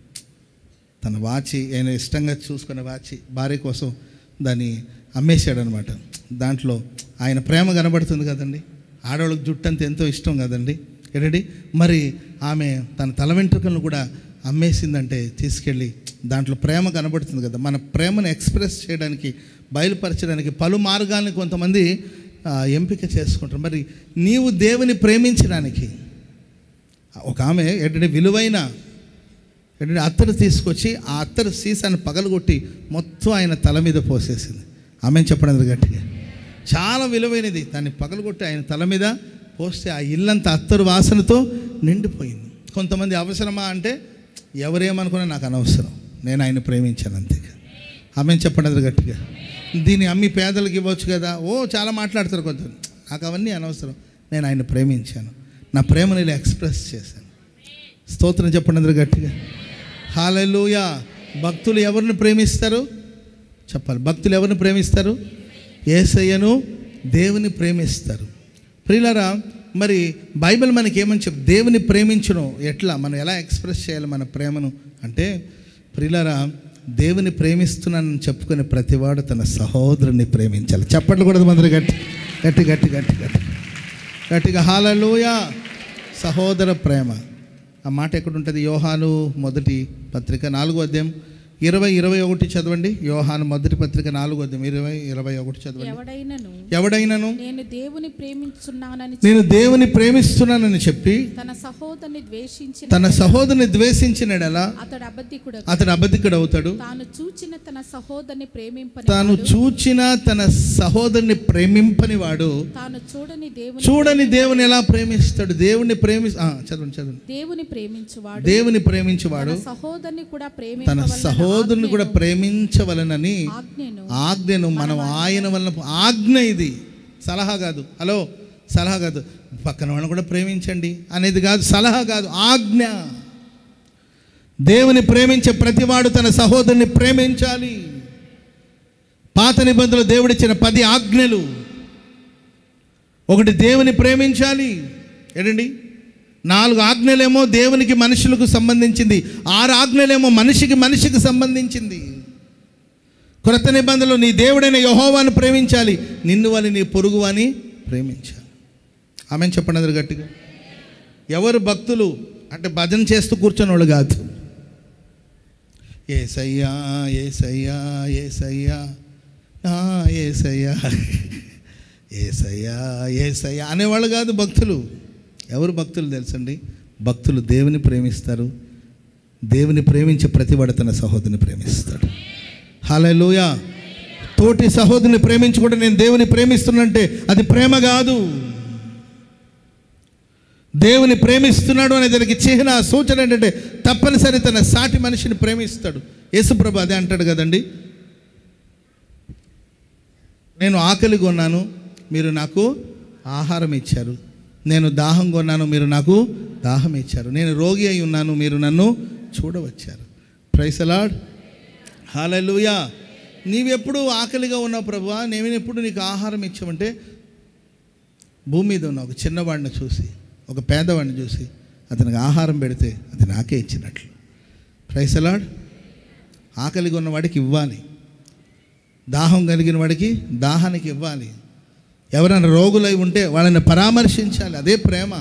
S1: తన వాచి ఆయన ఇష్టంగా చూసుకునే వాచి భార్య కోసం దాన్ని అమ్మేశాడు అనమాట దాంట్లో ఆయన ప్రేమ కనబడుతుంది కదండి ఆడవాళ్ళకి జుట్టు అంత ఎంతో ఇష్టం కదండి ఏంటండి మరి ఆమె తన తల వెంట్రుకలను కూడా అమ్మేసిందంటే తీసుకెళ్ళి దాంట్లో ప్రేమ కనబడుతుంది కదా మన ప్రేమను ఎక్స్ప్రెస్ చేయడానికి బయలుపరచడానికి పలు మార్గాల్ని కొంతమంది ఆ, ఎంపిక చేసుకుంటారు మరి నీవు దేవుని ప్రేమించడానికి ఒక ఆమె ఏంటంటే విలువైన ఏంటంటే అత్తరు తీసుకొచ్చి ఆ అత్తరు సీసాన్ని పగలగొట్టి మొత్తం ఆయన తల మీద పోసేసింది ఆమె చెప్పడం గట్టిగా చాలా విలువైనది దాన్ని పగలగొట్టి ఆయన తల మీద పోస్తే ఆ ఇల్లంతా అత్తరు వాసనతో నిండిపోయింది కొంతమంది అవసరమా అంటే ఎవరేమనుకున్నా నాకు అనవసరం నేను ఆయన ప్రేమించాను అంతే ఆమె చెప్పడం గట్టిగా దీన్ని అమ్మి పేదలకు ఇవ్వచ్చు కదా ఓ చాలా మాట్లాడతారు కొంత నాకు అవన్నీ అనవసరం నేను ఆయన ప్రేమించాను నా ప్రేమను ఇలా ఎక్స్ప్రెస్ చేశాను స్తోత్రం చెప్పండి అందరూ గట్టిగా హాలూయా భక్తులు ఎవరిని ప్రేమిస్తారు చెప్పాలి భక్తులు ఎవరిని ప్రేమిస్తారు ఏసయ్యను దేవుని ప్రేమిస్తారు ప్రియులారా మరి బైబిల్ మనకి ఏమని చెప్ దేవుని ప్రేమించడం ఎట్లా మనం ఎలా ఎక్స్ప్రెస్ చేయాలి మన ప్రేమను అంటే ప్రియులారా దేవుని ప్రేమిస్తున్నానని చెప్పుకునే ప్రతివాడు తన సహోదరుని ప్రేమించాలి చెప్పట్లు కూడా మందరు గట్టి గట్టి గట్టి గట్టి గట్టి గట్టిగా హాలలోయ సహోదర ప్రేమ ఆ మాట ఎక్కడ ఉంటుంది యోహాను మొదటి పత్రిక నాలుగో అధ్యాయం ఇరవై ఇరవై ఒకటి చదవండి యోహాను మొదటి పత్రిక నాలుగో అధ్యాయం ఇరవై ఇరవై ఒకటి చదవండి
S2: ఎవడైనను
S1: ఎవడైనాను
S2: నేను దేవుని ప్రేమించున్నానని
S1: నేను దేవుని ప్రేమిస్తున్నానని చెప్పి
S2: తన సహోదరుని ద్వేషించిన
S1: తన సహోదరుని ద్వేషించినడలా
S2: అతడు అబద్ధికుడు
S1: అతడు అబద్ధికుడు అవుతాడు
S2: తాను చూచిన తన సహోదరుని ప్రేమింపని
S1: తాను
S2: వాడు,
S1: చూచిన తన సహోదరుని ప్రేమింపని వాడు
S2: తాను చూడని దేవుని
S1: చూడని దేవుని ఎలా ప్రేమిస్తాడు దేవుని ప్రేమి ఆ, చదవండి చదవండి
S2: దేవుని ప్రేమించువాడు
S1: దేవుని ప్రేమించేవాడు
S2: తన సహోదరుని కూడా
S1: తన
S2: ప్రేమింపవలెనని
S1: సహోదరుని కూడా
S2: ఆజ్ఞను-
S1: ప్రేమించవలనని
S2: ఆజ్ఞను
S1: ఆజ్ఞను మనం ఆయన వలన ఆజ్ఞ ఇది సలహా కాదు హలో సలహా కాదు పక్కన వాళ్ళని కూడా ప్రేమించండి అనేది కాదు సలహా కాదు ఆజ్ఞ దేవుని ప్రేమించే ప్రతివాడు తన సహోదరుని ప్రేమించాలి పాత నిబంధనలు దేవుడిచ్చిన పది ఆజ్ఞలు ఒకటి దేవుని ప్రేమించాలి ఏంటండి నాలుగు ఆజ్ఞలేమో దేవునికి మనుషులకు సంబంధించింది ఆరు ఆజ్ఞలేమో మనిషికి మనిషికి సంబంధించింది క్రొత్త నిబంధనలు నీ దేవుడైన యహోవాను ప్రేమించాలి నిన్ను అని నీ పొరుగు అని ప్రేమించాలి ఆమె చెప్పండి అందరు గట్టిగా ఎవరు భక్తులు అంటే భజన చేస్తూ కూర్చొని వాళ్ళు కాదు ఏసయ్యా ఏసయ్యా ఏసయ్యా ఆ, ఏసయ్యా ఏసయ్యా ఏసయ్యా అనేవాళ్ళు కాదు భక్తులు ఎవరు భక్తులు తెలుసండి భక్తులు దేవుని ప్రేమిస్తారు దేవుని ప్రేమించే ప్రతివాడు తన సహోదరుని ప్రేమిస్తాడు హల్లెలూయా తోటి సహోదరుని ప్రేమించుకుంటే నేను దేవుని ప్రేమిస్తున్నంటే అది ప్రేమ కాదు దేవుని ప్రేమిస్తున్నాడు అనే దానికి చిహ్న సూచన ఏంటంటే తప్పనిసరి తన సాటి మనిషిని ప్రేమిస్తాడు యేసుప్రభు అదే అంటాడు కదండి నేను ఆకలి కొన్నాను మీరు నాకు ఆహారం ఇచ్చారు నేను దాహం కొన్నాను మీరు నాకు దాహం ఇచ్చారు నేను రోగి అయి ఉన్నాను మీరు నన్ను చూడవచ్చారు ప్రైసలాడ్ హాలూయా నీవెప్పుడు ఆకలిగా ఉన్నావు ప్రభువా నేను ఎప్పుడు నీకు ఆహారం ఇచ్చామంటే భూమి మీద ఉన్న ఒక చిన్నవాడిని చూసి ఒక పేదవాడిని చూసి అతనికి ఆహారం పెడితే అది నాకే ఇచ్చినట్లు ప్రైసలాడ్ ఆకలిగా ఉన్న వాడికి ఇవ్వాలి దాహం కలిగిన వాడికి దాహానికి ఇవ్వాలి ఎవరైనా రోగులై ఉంటే వాళ్ళని పరామర్శించాలి అదే ప్రేమ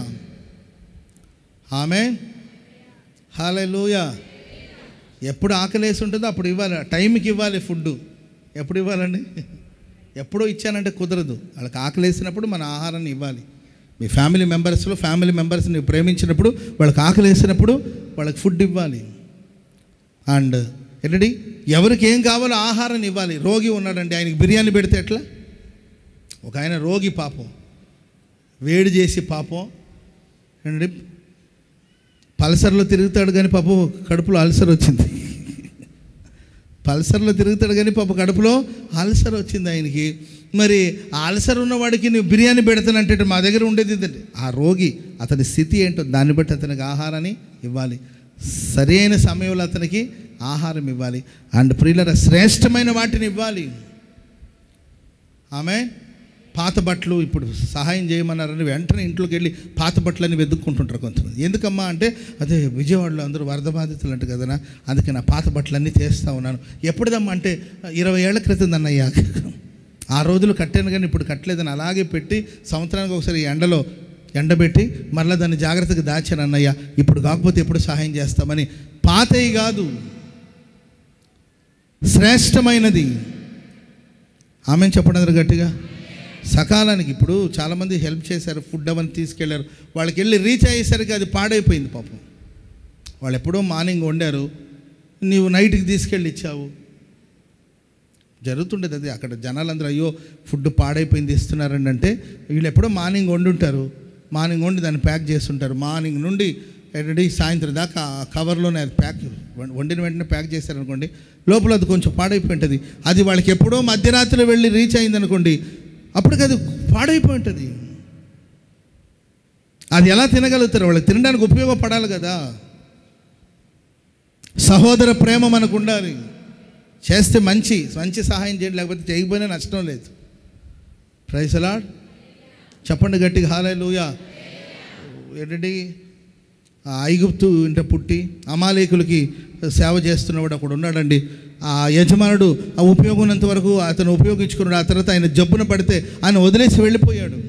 S1: ఆమె హాలూయ ఎప్పుడు ఆకలేసి ఉంటుందో అప్పుడు ఇవ్వాలి టైంకి ఇవ్వాలి ఫుడ్ ఎప్పుడు ఇవ్వాలండి ఎప్పుడో ఇచ్చానంటే కుదరదు వాళ్ళకి ఆకలేసినప్పుడు మన ఆహారాన్ని ఇవ్వాలి మీ ఫ్యామిలీ మెంబర్స్లో ఫ్యామిలీ మెంబర్స్ని ప్రేమించినప్పుడు వాళ్ళకి ఆకలేసినప్పుడు వాళ్ళకి ఫుడ్ ఇవ్వాలి అండ్ ఏంటండి ఎవరికి ఏం కావాలో ఆహారాన్ని ఇవ్వాలి రోగి ఉన్నాడండి ఆయనకి బిర్యానీ పెడితే ఎట్లా ఒక ఆయన రోగి పాపం వేడి చేసి పాపం ఏంటండి పల్సర్లో తిరుగుతాడు కానీ పాపం కడుపులో అల్సర్ వచ్చింది పల్సర్లో తిరుగుతాడు కానీ పాప కడుపులో అల్సర్ వచ్చింది ఆయనకి మరి ఆ అల్సర్ ఉన్నవాడికి నువ్వు బిర్యానీ పెడతానంటే మా దగ్గర ఉండేది ఇదండి ఆ రోగి అతని స్థితి ఏంటో దాన్ని బట్టి అతనికి ఆహారాన్ని ఇవ్వాలి సరైన సమయంలో అతనికి ఆహారం ఇవ్వాలి అండ్ ప్రియులర శ్రేష్టమైన వాటిని ఇవ్వాలి ఆమె పాత బట్టలు ఇప్పుడు సహాయం చేయమన్నారని వెంటనే ఇంట్లోకి వెళ్ళి పాత బట్టలని వెతుక్కుంటుంటారు కొంతమంది ఎందుకమ్మా అంటే అదే విజయవాడలో అందరూ వరద బాధితులు అంట కదనా అందుకే నా పాత బట్టలన్నీ తీస్తూ ఉన్నాను ఎప్పుడుదమ్మా అంటే ఇరవై ఏళ్ల క్రితం అన్నయ్యా ఆ రోజులు కట్టాను కానీ ఇప్పుడు కట్టలేదని అలాగే పెట్టి సంవత్సరానికి ఒకసారి ఎండలో ఎండబెట్టి మరలా దాన్ని జాగ్రత్తగా దాచాను అన్నయ్య ఇప్పుడు కాకపోతే ఎప్పుడు సహాయం చేస్తామని పాతయి కాదు శ్రేష్టమైనది ఆమె చెప్పడం గట్టిగా సకాలానికి ఇప్పుడు చాలామంది హెల్ప్ చేశారు ఫుడ్ అవన్నీ తీసుకెళ్లారు వాళ్ళకి వెళ్ళి రీచ్ అయ్యేసరికి అది పాడైపోయింది పాపం వాళ్ళు ఎప్పుడో మార్నింగ్ వండారు నీవు నైట్కి తీసుకెళ్ళి ఇచ్చావు జరుగుతుండేది అది అక్కడ జనాలందరూ అయ్యో ఫుడ్ పాడైపోయింది ఇస్తున్నారండి అంటే వీళ్ళు ఎప్పుడో మార్నింగ్ వండుంటారు మార్నింగ్ వండి దాన్ని ప్యాక్ చేస్తుంటారు మార్నింగ్ నుండి ఏంటంటే సాయంత్రం దాకా ఆ కవర్లోనే అది ప్యాక్ వం- వండిన వెంటనే ప్యాక్ చేశారనుకోండి లోపల అది కొంచెం పాడైపోయి ఉంటుంది అది వాళ్ళకి ఎప్పుడో మధ్యరాత్రి వెళ్ళి రీచ్ అయింది అనుకోండి అప్పటికి అది పాడైపోయి ఉంటుంది అది ఎలా తినగలుగుతారు వాళ్ళకి తినడానికి ఉపయోగపడాలి కదా సహోదర ప్రేమ మనకు ఉండాలి చేస్తే మంచి మంచి సహాయం చేయండి లేకపోతే చేయకపోయినా నష్టం లేదు ప్రైసలాడ్ చెప్పండి గట్టిగా హాలూయా ఏంటండి ఆ ఐగుప్తు ఇంట పుట్టి అమాలేకులకి సేవ చేస్తున్నవాడు అక్కడ ఉన్నాడండి ఆ యజమానుడు ఆ ఉపయోగం ఉన్నంత వరకు అతను ఉపయోగించుకున్నాడు ఆ తర్వాత ఆయన జబ్బున పడితే ఆయన వదిలేసి వెళ్ళిపోయాడు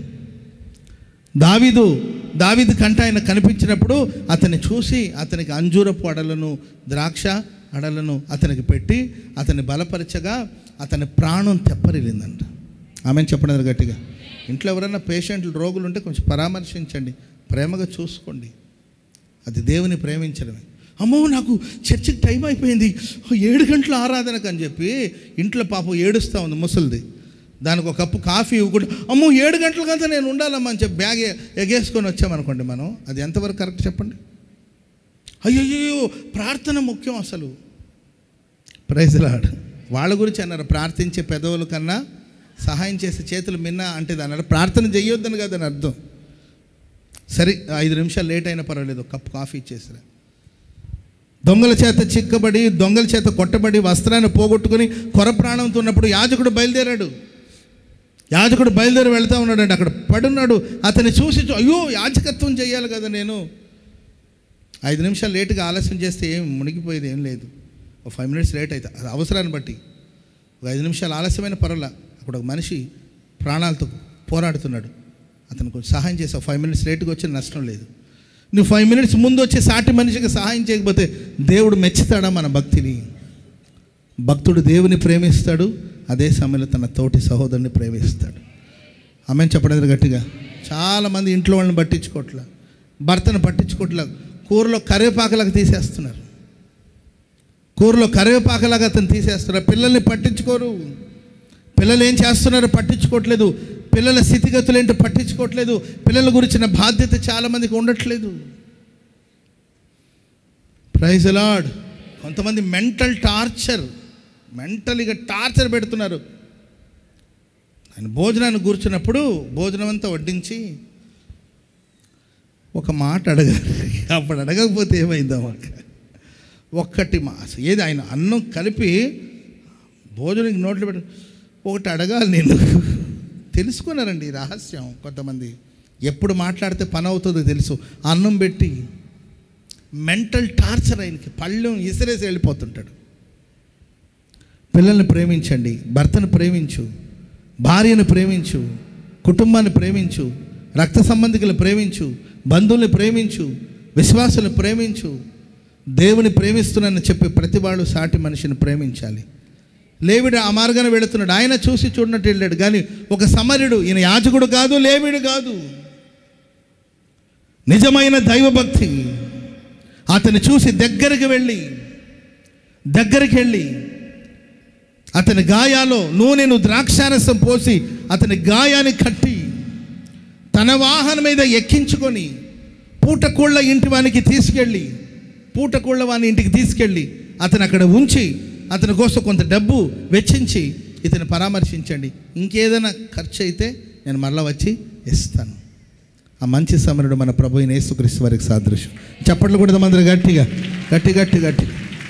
S1: దావీదు దావీదు కంట ఆయన కనిపించినప్పుడు అతన్ని చూసి అతనికి అంజూరపు అడలను ద్రాక్ష అడలను అతనికి పెట్టి అతన్ని బలపరచగా అతని ప్రాణం తెప్పరిల్లిందంట ఆమె చెప్పడం గట్టిగా ఇంట్లో ఎవరైనా పేషెంట్లు రోగులు ఉంటే కొంచెం పరామర్శించండి ప్రేమగా చూసుకోండి అది దేవుని ప్రేమించడమే అమ్మో నాకు చర్చికి టైం అయిపోయింది ఓ, ఏడు గంటల ఆరాధనకు అని చెప్పి ఇంట్లో పాపం ఏడుస్తూ ఉంది ముసలిది దానికి ఒక కప్పు కాఫీ ఇవ్వకుండా అమ్మో ఏడు గంటలకంతా నేను ఉండాలమ్మా అని చెప్పి బ్యాగ్ ఎ- ఎగేసుకొని వచ్చామనుకోండి మనం అది ఎంతవరకు కరెక్ట్ చెప్పండి అయ్యయ్యో ప్రార్థన ముఖ్యం అసలు ప్రైజ్ లాడ్ వాళ్ళ గురించి అన్నారు ప్రార్థించే పెదవుల కన్నా సహాయం చేసే చేతులు మిన్న అంటే దాని అర్థం ప్రార్థన చేయొద్దని కదా దాని అర్థం సరే ఐదు నిమిషాలు లేట్ అయినా పర్వాలేదు ఒక కప్ కాఫీ ఇచ్చేసిరా దొంగల చేత చిక్కబడి దొంగల చేత కొట్టబడి వస్త్రాన్ని పోగొట్టుకుని కొర ప్రాణంతో ఉన్నప్పుడు యాజకుడు బయలుదేరాడు యాజకుడు బయలుదేరి వెళ్తా ఉన్నాడండి అక్కడ పడున్నాడు అతన్ని చూసి చూ- అయ్యో యాజకత్వం చేయాలి కదా నేను ఐదు నిమిషాలు లేటుగా ఆలస్యం చేస్తే ఏం మునిగిపోయేది ఏం లేదు ఒక ఫైవ్ మినిట్స్ లేట్ అయితే అది అవసరాన్ని బట్టి ఒక ఐదు నిమిషాలు ఆలస్యమైన పర్వాలా అక్కడ ఒక మనిషి ప్రాణాలతో పోరాడుతున్నాడు అతను కొంచెం సహాయం చేసావు ఫైవ్ మినిట్స్ లేట్గా వచ్చిన నష్టం లేదు నువ్వు ఫైవ్ మినిట్స్ ముందు వచ్చే సాటి మనిషికి సహాయం చేయకపోతే దేవుడు మెచ్చుతాడా మన భక్తిని భక్తుడు దేవుని ప్రేమిస్తాడు అదే సమయంలో తన తోటి సహోదరుని ప్రేమిస్తాడు ఆమె చెప్పలేదు గట్టిగా చాలామంది ఇంట్లో వాళ్ళని పట్టించుకోవట్లే భర్తను పట్టించుకోవట్లే కూరలో కరివేపాకలాగా తీసేస్తున్నారు కూరలో కరివేపాకలాగా అతను తీసేస్తున్నారు పిల్లల్ని పట్టించుకోరు పిల్లలు ఏం చేస్తున్నారో పట్టించుకోవట్లేదు పిల్లల స్థితిగతులు ఏంటో పట్టించుకోవట్లేదు పిల్లల గురించిన బాధ్యత చాలామందికి ఉండట్లేదు ప్రైజ్ లాడ్ కొంతమంది మెంటల్ టార్చర్ మెంటల్గా టార్చర్ పెడుతున్నారు ఆయన భోజనాన్ని కూర్చున్నప్పుడు భోజనం అంతా వడ్డించి ఒక మాట అడగాలి అప్పుడు అడగకపోతే ఏమైందో మాకు ఒక్కటి మా ఏది ఆయన అన్నం కలిపి భోజనం నోట్లో పెట్టి ఒకటి అడగాలి నేను తెలుసుకున్నారండి ఈ రహస్యం కొంతమంది ఎప్పుడు మాట్లాడితే పని అవుతుందో తెలుసు అన్నం పెట్టి మెంటల్ టార్చర్ ఆయనకి పళ్ళెం ఇసిరేసి వెళ్ళిపోతుంటాడు పిల్లల్ని ప్రేమించండి భర్తను ప్రేమించు భార్యను ప్రేమించు కుటుంబాన్ని ప్రేమించు రక్త సంబంధికులను ప్రేమించు బంధువుల్ని ప్రేమించు విశ్వాసులను ప్రేమించు దేవుని ప్రేమిస్తున్నానని చెప్పి ప్రతి వాళ్ళు సాటి మనిషిని ప్రేమించాలి లేవిడు ఆ మార్గాన వెళుతున్నాడు ఆయన చూసి చూడనట్టు వెళ్ళాడు కానీ ఒక సమరుడు ఈయన యాజకుడు కాదు లేవిడు కాదు నిజమైన దైవభక్తి అతన్ని చూసి దగ్గరికి వెళ్ళి దగ్గరికి వెళ్ళి అతని గాయాలో నూనెను ద్రాక్షారసం పోసి అతని గాయాన్ని కట్టి తన వాహనం మీద ఎక్కించుకొని పూటకోళ్ళ ఇంటి వానికి తీసుకెళ్ళి పూటకోళ్ళ వాని ఇంటికి తీసుకెళ్ళి అతను అక్కడ ఉంచి అతని కోసం కొంత డబ్బు వెచ్చించి ఇతను పరామర్శించండి ఇంకేదైనా ఖర్చు అయితే నేను మళ్ళీ వచ్చి ఇస్తాను ఆ మంచి సమరుడు మన ప్రభు అయిన యేసుక్రీస్తు వారికి సాదృశ్యం చప్పట్లు కూడా మందరు గట్టిగా గట్టి గట్టి గట్టి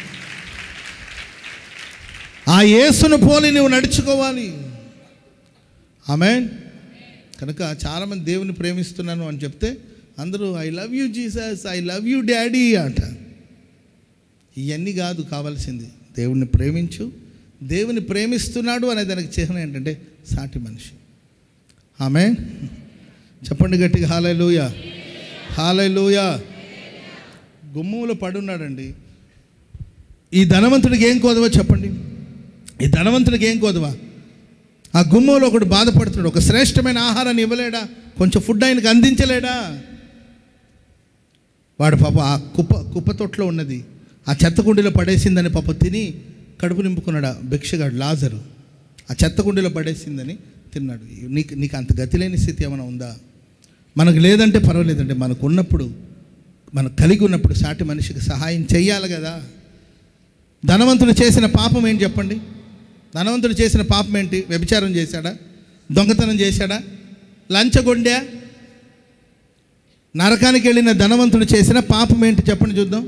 S1: ఆ యేసును పోలి నువ్వు నడుచుకోవాలి ఆమె కనుక చాలామంది దేవుని ప్రేమిస్తున్నాను అని చెప్తే అందరూ I love you Jesus I love you daddy అంట ఇవన్నీ కాదు కావాల్సింది దేవుణ్ణి ప్రేమించు దేవుని ప్రేమిస్తున్నాడు అనే దానికి చిహ్నం ఏంటంటే సాటి మనిషి ఆమె చెప్పండి గట్టిగా హాలూయ హాలూయ గుమ్మంలో పడున్నాడండి ఈ ధనవంతుడికి ఏం కోదవో చెప్పండి ఈ ధనవంతుడికి ఏం కోదవా ఆ గుమ్మంలో ఒకడు బాధపడుతున్నాడు ఒక శ్రేష్టమైన ఆహారాన్ని ఇవ్వలేడా కొంచెం ఫుడ్ ఆయనకు అందించలేడా వాడు పాప ఆ కుప్ప కుప్ప తొట్లో ఉన్నది ఆ చెత్త కుండీలో పడేసిందని పాప తిని కడుపు నింపుకున్నాడు ఆ భిక్షగాడు లాజరు ఆ చెత్త కుండీలో పడేసిందని తిన్నాడు నీకు నీకు అంత గతి లేని స్థితి ఏమైనా ఉందా మనకు లేదంటే పర్వాలేదంటే మనకు ఉన్నప్పుడు మనకు కలిగి ఉన్నప్పుడు సాటి మనిషికి సహాయం చెయ్యాలి కదా ధనవంతుడు చేసిన పాపం ఏంటి చెప్పండి ధనవంతుడు చేసిన పాపం ఏంటి వ్యభిచారం చేశాడా దొంగతనం చేశాడా లంచగొండా నరకానికి వెళ్ళిన ధనవంతుడు చేసిన పాపం ఏంటి చెప్పండి చూద్దాం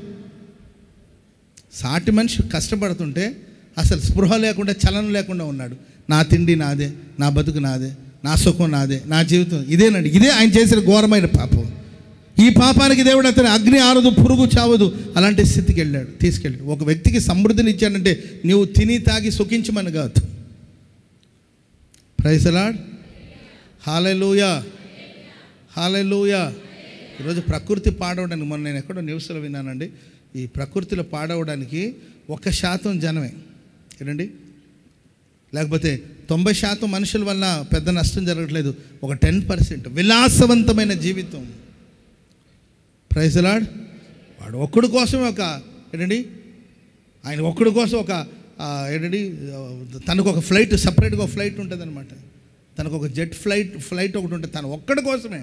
S1: సాటి మనిషి కష్టపడుతుంటే అసలు స్పృహ లేకుండా చలనం లేకుండా ఉన్నాడు నా తిండి నాదే నా బతుకు నాదే నా సుఖం నాదే నా జీవితం ఇదేనండి ఇదే ఆయన చేసిన ఘోరమైన పాపం ఈ పాపానికి దేవుడు అతని అగ్ని ఆరదు పురుగు చావదు అలాంటి స్థితికి వెళ్ళాడు తీసుకెళ్ళాడు ఒక వ్యక్తికి సమృద్ధిని ఇచ్చాడంటే నీవు తిని తాగి సుఖించమని కాదు ప్రైసలాడ్ హాలెలూయా హాలెలూయా ఈరోజు ప్రకృతి పాడవడానికి మొన్న నేను ఎక్కడో న్యూస్లో విన్నానండి ఈ ప్రకృతిలో పాడవడానికి ఒక శాతం జనమే ఏంటండి లేకపోతే తొంభై శాతం మనుషుల వల్ల పెద్ద నష్టం జరగట్లేదు ఒక టెన్ పర్సెంట్ విలాసవంతమైన జీవితం ప్రైజలాడ్ వాడు ఒక్కడి కోసమే ఒక ఏంటండి ఆయన ఒక్కడి కోసం ఒక ఆ, ఏంటండి ఆ, తనకు ఒక ఫ్లైట్ సపరేట్గా ఒక ఫ్లైట్ ఉంటుంది అనమాట తనకు ఒక జెట్ ఫ్లైట్ ఫ్లైట్ ఒకటి ఉంటుంది తను ఒక్కడి కోసమే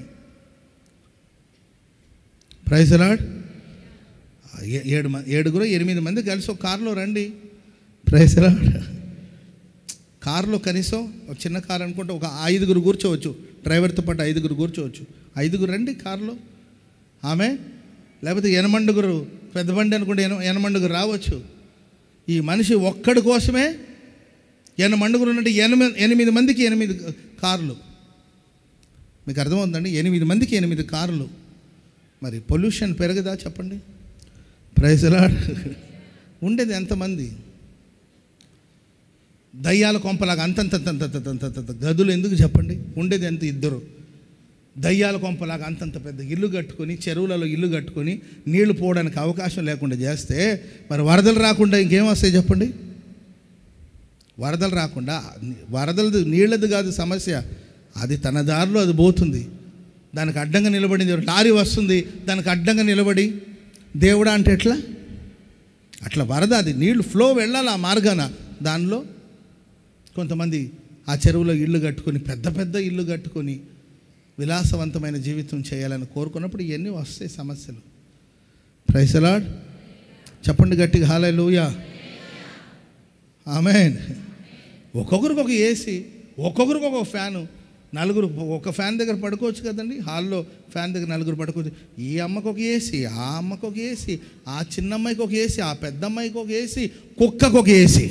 S1: ప్రైజలాడ్ ఏడు మంది ఏడుగురు ఎనిమిది మంది కలిసి ఒక కారులో రండి ప్రైజలాడ్ కారులో కనీసం ఒక చిన్న కారు అనుకుంటే ఒక ఐదుగురు కూర్చోవచ్చు డ్రైవర్తో పాటు ఐదుగురు కూర్చోవచ్చు ఐదుగురు రండి కారులో ఆమె లేకపోతే ఎనమండుగురు పెద్ద బండి అనుకుంటే ఎన ఎనమండుగురు రావచ్చు ఈ మనిషి ఒక్కడి కోసమే ఎనమండుగురు ఉన్నట్టు ఎనిమిది ఎనిమిది మందికి ఎనిమిది కార్లు మీకు అర్థమవుతుందండి ఎనిమిది మందికి ఎనిమిది కార్లు మరి పొల్యూషన్ పెరగదా చెప్పండి ప్రైజ్లా ఉండేది ఎంతమంది దయ్యాల కొంపలాగా అంతంత గదులు ఎందుకు చెప్పండి ఉండేది ఎంత ఇద్దరు దయ్యాల కొంపలాగా అంతంత పెద్ద ఇల్లు కట్టుకొని చెరువులలో ఇల్లు కట్టుకొని నీళ్లు పోవడానికి అవకాశం లేకుండా చేస్తే మరి వరదలు రాకుండా ఇంకేం వస్తాయి చెప్పండి వరదలు రాకుండా వరదలది నీళ్ళది కాదు సమస్య అది తన దారిలో అది పోతుంది దానికి అడ్డంగా నిలబడింది లారీ వస్తుంది దానికి అడ్డంగా నిలబడి దేవుడా అంటే ఎట్లా అట్లా వరద అది నీళ్లు ఫ్లో వెళ్ళాలి ఆ మార్గాన దానిలో కొంతమంది ఆ చెరువులో ఇల్లు కట్టుకొని పెద్ద పెద్ద ఇల్లు కట్టుకొని విలాసవంతమైన జీవితం చేయాలని కోరుకున్నప్పుడు ఇవన్నీ వస్తాయి సమస్యలు ప్రైసలాడ్ చెప్పండి గట్టిగా హాలే లూయా ఆమె ఒక్కొక్కరికి ఒక ఏసీ ఒక్కొక్కరికి ఒక ఫ్యాను నలుగురు ఒక ఫ్యాన్ దగ్గర పడుకోవచ్చు కదండి హాల్లో ఫ్యాన్ దగ్గర నలుగురు పడుకోవచ్చు ఈ అమ్మకు ఒక ఏసీ ఆ అమ్మకు ఒక ఏసీ ఆ చిన్న అమ్మాయికి ఒక ఏసీ ఆ పెద్ద అమ్మాయికి ఒక ఏసీ కుక్కకు ఒక ఏసీ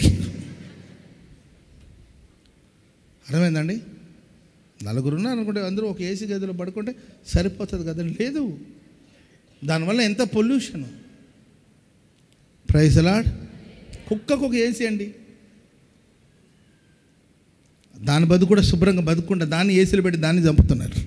S1: అర్థమైందండి నలుగురు ఉన్నారు అనుకుంటే అందరూ ఒక ఏసీ గదిలో పడుకుంటే సరిపోతుంది కదండి లేదు దానివల్ల ఎంత పొల్యూషన్ ప్రైజ్ లాడ్ కుక్కకు ఒక ఏసీ అండి దాని బతుకు కూడా శుభ్రంగా బతుకుండా దాన్ని ఏసీలు పెట్టి దాన్ని చంపుతున్నారు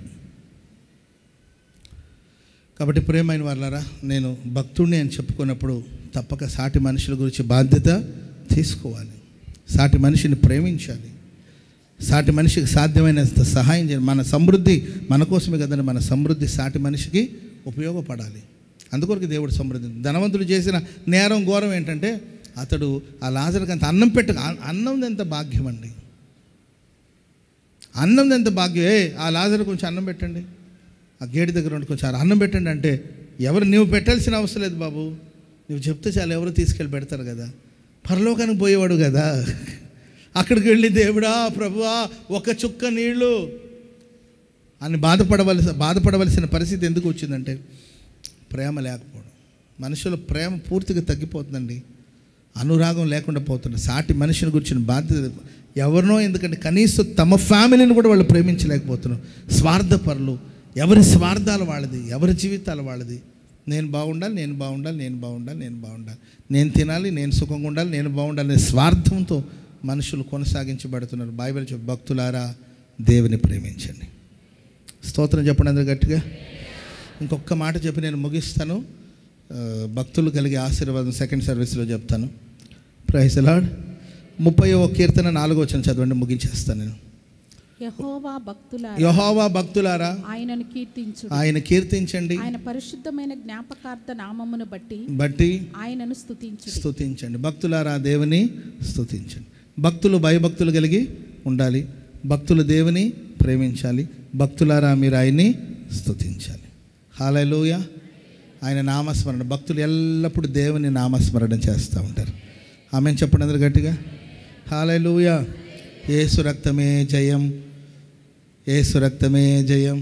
S1: కాబట్టి ప్రేమైన వాళ్ళారా నేను భక్తుడిని అని చెప్పుకున్నప్పుడు తప్పక సాటి మనుషుల గురించి బాధ్యత తీసుకోవాలి సాటి మనిషిని ప్రేమించాలి సాటి మనిషికి సాధ్యమైనంత సహాయం చేయాలి మన సమృద్ధి మన కోసమే కదండి మన సమృద్ధి సాటి మనిషికి ఉపయోగపడాలి అందుకొరకు దేవుడు సమృద్ధి ధనవంతుడు చేసిన నేరం ఘోరం ఏంటంటే అతడు ఆ లాజర్కి అంత అన్నం పెట్ట అన్నం ఎంత భాగ్యం అండి అన్నం ఎంత భాగ్యం ఏ ఆ లాజర్ కొంచెం అన్నం పెట్టండి ఆ గేటు దగ్గర ఉండి కొంచెం అన్నం పెట్టండి అంటే ఎవరు నువ్వు పెట్టాల్సిన అవసరం లేదు బాబు నువ్వు చెప్తే చాలు ఎవరు తీసుకెళ్ళి పెడతారు కదా పరలోకానికి పోయేవాడు కదా అక్కడికి వెళ్ళి దేవుడా ప్రభువా ఒక చుక్క నీళ్ళు అని బాధపడవలసి బాధపడవలసిన పరిస్థితి ఎందుకు వచ్చిందంటే ప్రేమ లేకపోవడం మనుషుల ప్రేమ పూర్తిగా తగ్గిపోతుందండి అనురాగం లేకుండా పోతుంది సాటి మనిషిని గురించిన బాధ్యత ఎవరినో ఎందుకంటే కనీసం తమ ఫ్యామిలీని కూడా వాళ్ళు ప్రేమించలేకపోతున్నారు స్వార్థపరులు ఎవరి స్వార్థాలు వాళ్ళది ఎవరి జీవితాలు వాళ్ళది నేను బాగుండాలి నేను బాగుండాలి నేను బాగుండాలి నేను బాగుండాలి నేను తినాలి నేను సుఖంగా ఉండాలి నేను బాగుండాలి అనే స్వార్థంతో మనుషులు కొనసాగించబడుతున్నారు బైబిల్ చెప్పు భక్తులారా దేవుని ప్రేమించండి స్తోత్రం చెప్పండి అందరు గట్టిగా ఇంకొక మాట చెప్పి నేను ముగిస్తాను ఆ, భక్తులు కలిగే ఆశీర్వాదం సెకండ్ సర్వీస్లో చెప్తాను ప్రైస్ లాడ్ ముప్పై ఓ కీర్తన నాలుగో వచ్చిన చదవండి ముగించేస్తాను నేను
S2: యహోవా భక్తుల
S1: యహోవా భక్తులారా
S2: ఆయనను కీర్తించుడు
S1: ఆయన కీర్తించండి
S2: ఆయన పరిశుద్ధమైన జ్ఞాపకార్థ నామమును బట్టి
S1: బట్టి
S2: ఆయనను స్తుతించుడు
S1: స్తుతించండి భక్తులారా దేవుని స్తుతించండి భక్తులు భయభక్తులు కలిగి ఉండాలి భక్తులు దేవుని ప్రేమించాలి భక్తులారా మీరు ఆయన్ని స్తుతించాలి హాలూయ ఆయన నామస్మరణ భక్తులు ఎల్లప్పుడూ దేవుని నామస్మరణ చేస్తూ ఉంటారు ఆమె చెప్పండి అందరు గట్టిగా హాలూయ ఏసు రక్తమే జయం ఏసు రక్తమే జయం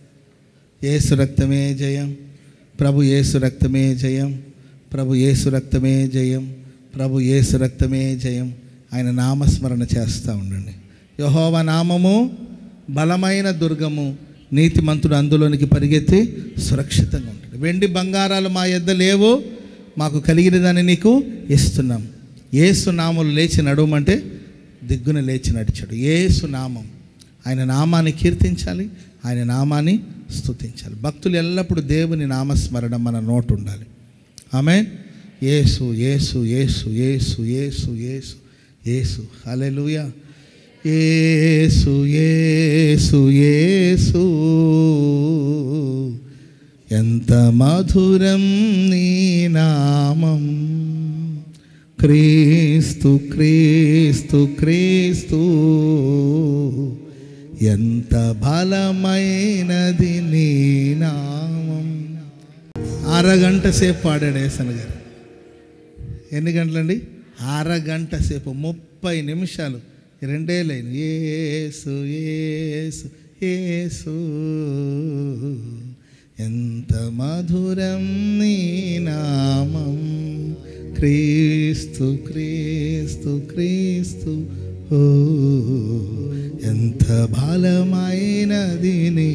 S1: ఏసు రక్తమే జయం ప్రభు ఏసు రక్తమే జయం ప్రభు ఏసు రక్తమే జయం ప్రభు ఏసు రక్తమే జయం ఆయన నామస్మరణ చేస్తూ ఉండండి యహోవ నామము బలమైన దుర్గము నీతిమంతుడు అందులోనికి పరిగెత్తి సురక్షితంగా ఉంటాడు వెండి బంగారాలు మా యొద్ద లేవు మాకు కలిగిన దాన్ని నీకు ఇస్తున్నాం ఏసు నామలు లేచి నడవమంటే దిగ్గున లేచి నడిచాడు ఏసు నామం ఆయన నామాన్ని కీర్తించాలి ఆయన నామాన్ని స్తుతించాలి భక్తులు ఎల్లప్పుడూ దేవుని నామస్మరణ మన నోటు ఉండాలి ఆమె ఏసు ఏసు ఏసు ఏసు ఏసు ఏసు ఏసు హల్లెలూయా ఏసు ఏసు ఏసు ఎంత మధురం నీ నామం క్రీస్తు క్రీస్తు క్రీస్తు ఎంత బలమైనది నీ నామం అరగంట సేపు పాడాడు ఏసన్ గారు ఎన్ని గంటలండి అరగంట సేపు ముప్పై నిమిషాలు ఈ రెండే లైన్ ఏసు ఏసు ఏసు ఎంత మధురం నీ నామం క్రీస్తు క్రీస్తు క్రీస్తు ఓ ఎంత బలమైనది నీ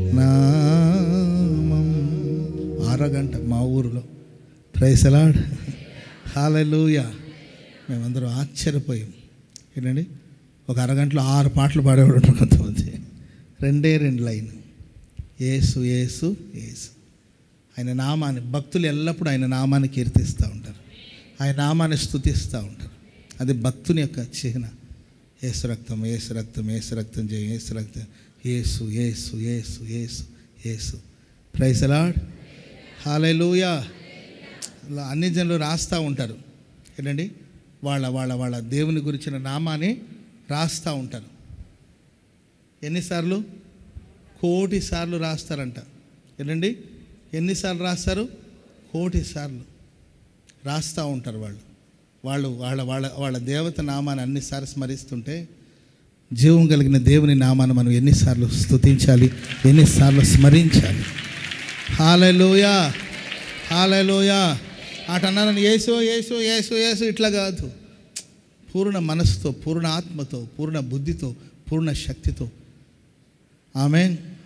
S1: నామం అరగంట మా ఊరిలో ప్రైసలాడ్ హాలూయా మేమందరం ఆశ్చర్యపోయాం ఏంటండి ఒక అరగంటలో ఆరు పాటలు పాడేవాడు ఉంటారు కొంతమంది రెండే రెండు లైన్ ఏసు ఏసు ఏసు ఆయన నామాన్ని భక్తులు ఎల్లప్పుడూ ఆయన నామాన్ని కీర్తిస్తూ ఉంటారు ఆయన నామాన్ని స్తుతిస్తూ ఉంటారు అది భక్తుని యొక్క చిహ్న ఏసు రక్తం ఏసు రక్తం ఏసు రక్తం జయ ఏసు రక్తం ఏసు ఏసు ఏసు ఏసు ఏసు ప్రైసలాడ్ హాలూయా ఇలా అన్ని జనులు రాస్తూ ఉంటారు ఏంటండి వాళ్ళ వాళ్ళ వాళ్ళ దేవుని గురించిన నామాన్ని రాస్తూ ఉంటారు ఎన్నిసార్లు కోటి సార్లు రాస్తారంట ఏంటండి ఎన్నిసార్లు రాస్తారు కోటి సార్లు రాస్తూ ఉంటారు వాళ్ళు వాళ్ళు వాళ్ళ వాళ్ళ వాళ్ళ దేవత నామాన్ని అన్నిసార్లు స్మరిస్తుంటే జీవం కలిగిన దేవుని నామాన్ని మనం ఎన్నిసార్లు స్తుతించాలి ఎన్నిసార్లు స్మరించాలి హాలలోయా హాలలోయా అట అన్నారని ఏసు ఏసు ఏసు ఏసు ఇట్లా కాదు పూర్ణ మనసుతో పూర్ణ ఆత్మతో పూర్ణ బుద్ధితో పూర్ణ శక్తితో ఆమె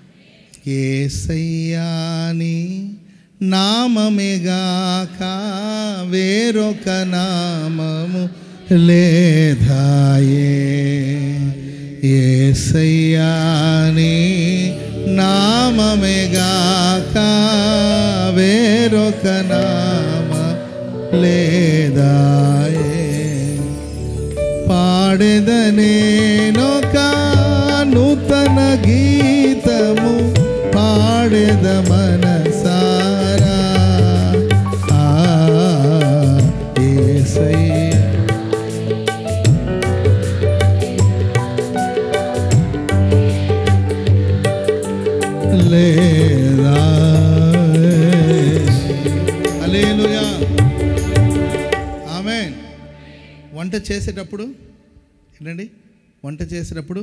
S1: ఏసయ్యాని నామమేగాక వేరొక నామము లేదాయే ఏసయ్యాని నామమేగాక వేరొక నామ లేదాయే పాడెదనేనొక నూతన గీతము పాడెద మనసారా ఆ, యేసయ్య. లేదా హల్లెలూయా ఆమేన్ వంట చేసేటప్పుడు ఏంటండి వంట చేసేటప్పుడు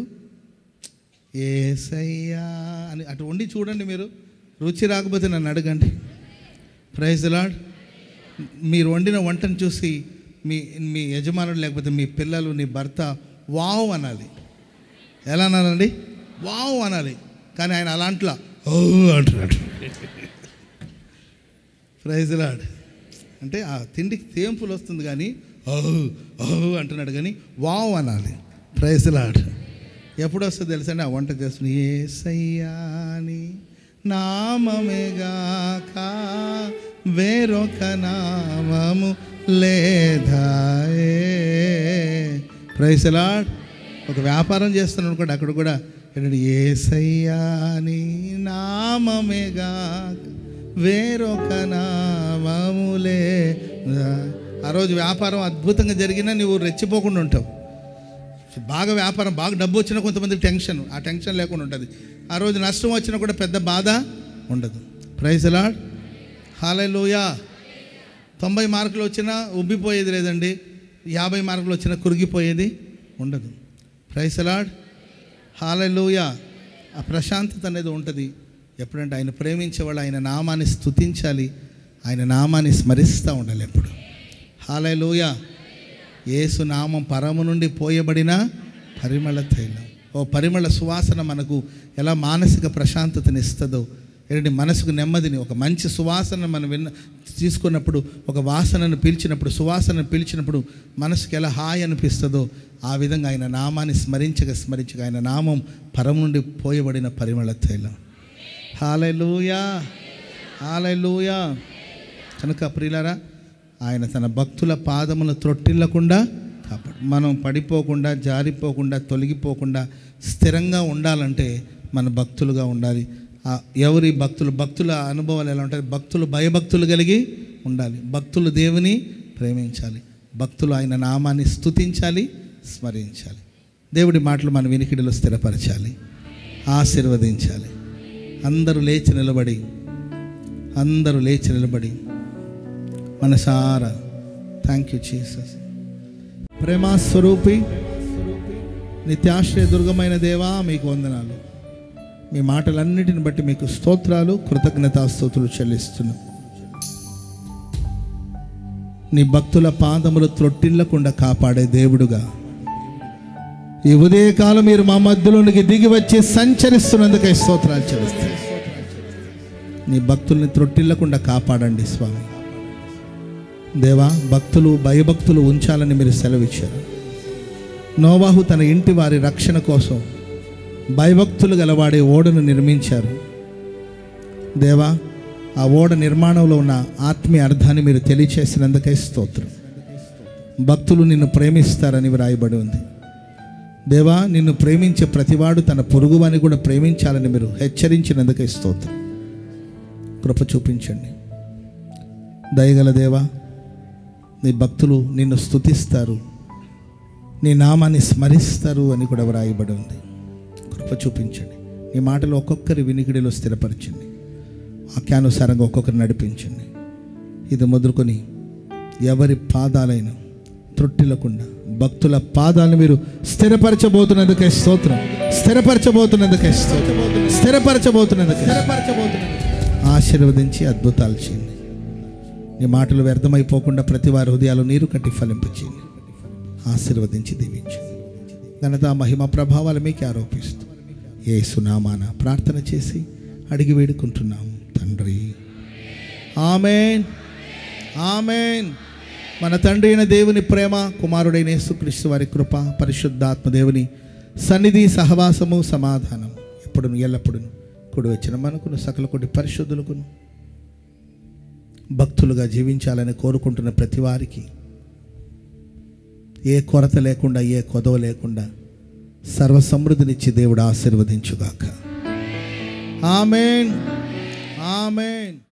S1: ఏసయ్యా అని అటు వండి చూడండి మీరు రుచి రాకపోతే నన్ను అడగండి ప్రైజ్ లాడ్ మీరు వండిన వంటను చూసి మీ మీ యజమానుడు లేకపోతే మీ పిల్లలు నీ భర్త వావ్ అనాలి ఎలా అనాలండి వావ్ అనాలి కానీ ఆయన అలాంట్లా ఓ అంటున్నాడు ప్రైజ్ లాడ్ అంటే ఆ తిండికి తేంపులు వస్తుంది కానీ ఓహ్ ఓహ్ అంటున్నాడు కానీ వావ్ అనాలి ప్రైజ్ లాడ్ ఎప్పుడు వస్తుంది తెలుసా అండి ఆ వంట చేస్తుంది ఏసయ్యాని నామమేగాక వేరొక నామము లేదాయే ప్రైజ్ లాడ్ ఒక వ్యాపారం చేస్తున్నాడు అనుకోండి అక్కడ కూడా ఏంటంటే ఏసయ్యాని నామమేగాక వేరొక నామములే ఆ రోజు వ్యాపారం అద్భుతంగా జరిగినా నువ్వు రెచ్చిపోకుండా ఉంటావు బాగా వ్యాపారం బాగా డబ్బు వచ్చినా కొంతమంది టెన్షన్ ఆ టెన్షన్ లేకుండా ఉంటుంది ఆ రోజు నష్టం వచ్చినా కూడా పెద్ద బాధ ఉండదు ప్రైజ్ లాడ్ హాలూయా తొంభై మార్కులు వచ్చినా ఉబ్బిపోయేది లేదండి యాభై మార్కులు వచ్చినా కురిగిపోయేది ఉండదు ప్రైజ్ లాడ్ హాలూయా ఆ ప్రశాంతత అనేది ఉంటుంది ఎప్పుడంటే ఆయన ప్రేమించేవాళ్ళు ఆయన నామాన్ని స్తుతించాలి ఆయన నామాన్ని స్మరిస్తూ ఉండాలి ఎప్పుడు హాలూయా యేసు నామం పరము నుండి పోయబడిన పరిమళ తైలం ఓ పరిమళ సువాసన మనకు ఎలా మానసిక ప్రశాంతతని ఇస్తుందో ఏంటంటే మనసుకు నెమ్మదిని ఒక మంచి సువాసన మనం విన్న తీసుకున్నప్పుడు ఒక వాసనను పీల్చినప్పుడు సువాసనను పీల్చినప్పుడు మనసుకి ఎలా హాయి అనిపిస్తుందో ఆ విధంగా ఆయన నామాన్ని స్మరించగా స్మరించగా ఆయన నామం పరము నుండి పోయబడిన పరిమళ తైలం హాలూయా హాలూయా కనుక ప్రియులారా ఆయన తన భక్తుల పాదములు త్రొట్టిల్లకుండా కాపాడు మనం పడిపోకుండా జారిపోకుండా తొలగిపోకుండా స్థిరంగా ఉండాలంటే మన భక్తులుగా ఉండాలి ఆ ఎవరి భక్తులు భక్తుల అనుభవాలు ఎలా ఉంటాయి భక్తులు భయభక్తులు కలిగి ఉండాలి భక్తులు దేవుని ప్రేమించాలి భక్తులు ఆయన నామాన్ని స్తుతించాలి స్మరించాలి దేవుడి మాటలు మన వినికిడిలో స్థిరపరచాలి ఆశీర్వదించాలి అందరూ లేచి నిలబడి అందరూ లేచి నిలబడి మనసారా థ్యాంక్ యూ జీసస్ ప్రేమా స్వరూపి నిత్యాశ్రయ దుర్గమైన దేవా మీకు వందనాలు మీ మాటలన్నిటిని బట్టి మీకు స్తోత్రాలు కృతజ్ఞతాస్తుతులు చెల్లిస్తున్నాం నీ భక్తుల పాదములు త్రొట్టిల్లకుండా కాపాడే దేవుడుగా ఈ ఉదయకాలం మీరు మా మధ్యలోనికి దిగి వచ్చి సంచరిస్తున్నందుకే స్తోత్రాలు చెల్లిస్తాం నీ భక్తుల్ని త్రొట్టిల్లకుండా కాపాడండి స్వామి దేవా భక్తులు భయభక్తులు ఉంచాలని మీరు సెలవిచ్చారు నోవాహు తన ఇంటి వారి రక్షణ కోసం భయభక్తులు గలవాడే ఓడను నిర్మించారు దేవా ఆ ఓడ నిర్మాణంలో ఉన్న ఆత్మీయ అర్థాన్ని మీరు తెలియచేసినందుకే స్తోత్రం భక్తులు నిన్ను ప్రేమిస్తారని వ్రాయబడి ఉంది దేవా నిన్ను ప్రేమించే ప్రతివాడు తన పొరుగువాని కూడా ప్రేమించాలని మీరు హెచ్చరించినందుకే స్తోత్రం కృప చూపించండి దయగల దేవా నీ భక్తులు నిన్ను స్తుతిస్తారు నీ నామాన్ని స్మరిస్తారు అని కూడా వ్రాయబడి ఉంది కృప చూపించండి నీ మాటలు ఒక్కొక్కరి వినికిడిలో స్థిరపరచండి వాక్యానుసారంగా ఒక్కొక్కరు నడిపించండి ఇది మొదలుకొని ఎవరి పాదాలైన త్రొట్టిలకుండా భక్తుల పాదాలను మీరు స్థిరపరచబోతున్నందుకే స్తోత్రం స్థిరపరచబోతున్నందుకే స్తోత్రం స్థిరపరచబోతున్నందుకే స్థిరపరచబోతున్నందుకే ఆశీర్వదించి అద్భుతాలు చేయండి నీ మాటలు వ్యర్థమైపోకుండా ప్రతి వారి హృదయాలు నీరు కట్టి ఫలింపచేయండి ఆశీర్వదించి దీవించండి ఘనత మహిమ ప్రభావాలు మీకు ఆరోపిస్తూ ఏ సునామాన ప్రార్థన చేసి అడిగి వేడుకుంటున్నాం తండ్రి ఆమెన్ ఆమెన్ మన తండ్రి అయిన దేవుని ప్రేమ కుమారుడైన యేసుక్రీస్తు వారి కృప పరిశుద్ధాత్మ దేవుని సన్నిధి సహవాసము సమాధానం ఎప్పుడును ఎల్లప్పుడును కుడి వచ్చిన మనకును సకల కొడి పరిశుద్ధులకును భక్తులుగా జీవించాలని కోరుకుంటున్న ప్రతి వారికి ఏ కొరత లేకుండా ఏ కొదవ లేకుండా సర్వ సమృద్ధినిచ్చి దేవుడు ఆశీర్వదించుగాక ఆమెన్ ఆమెన్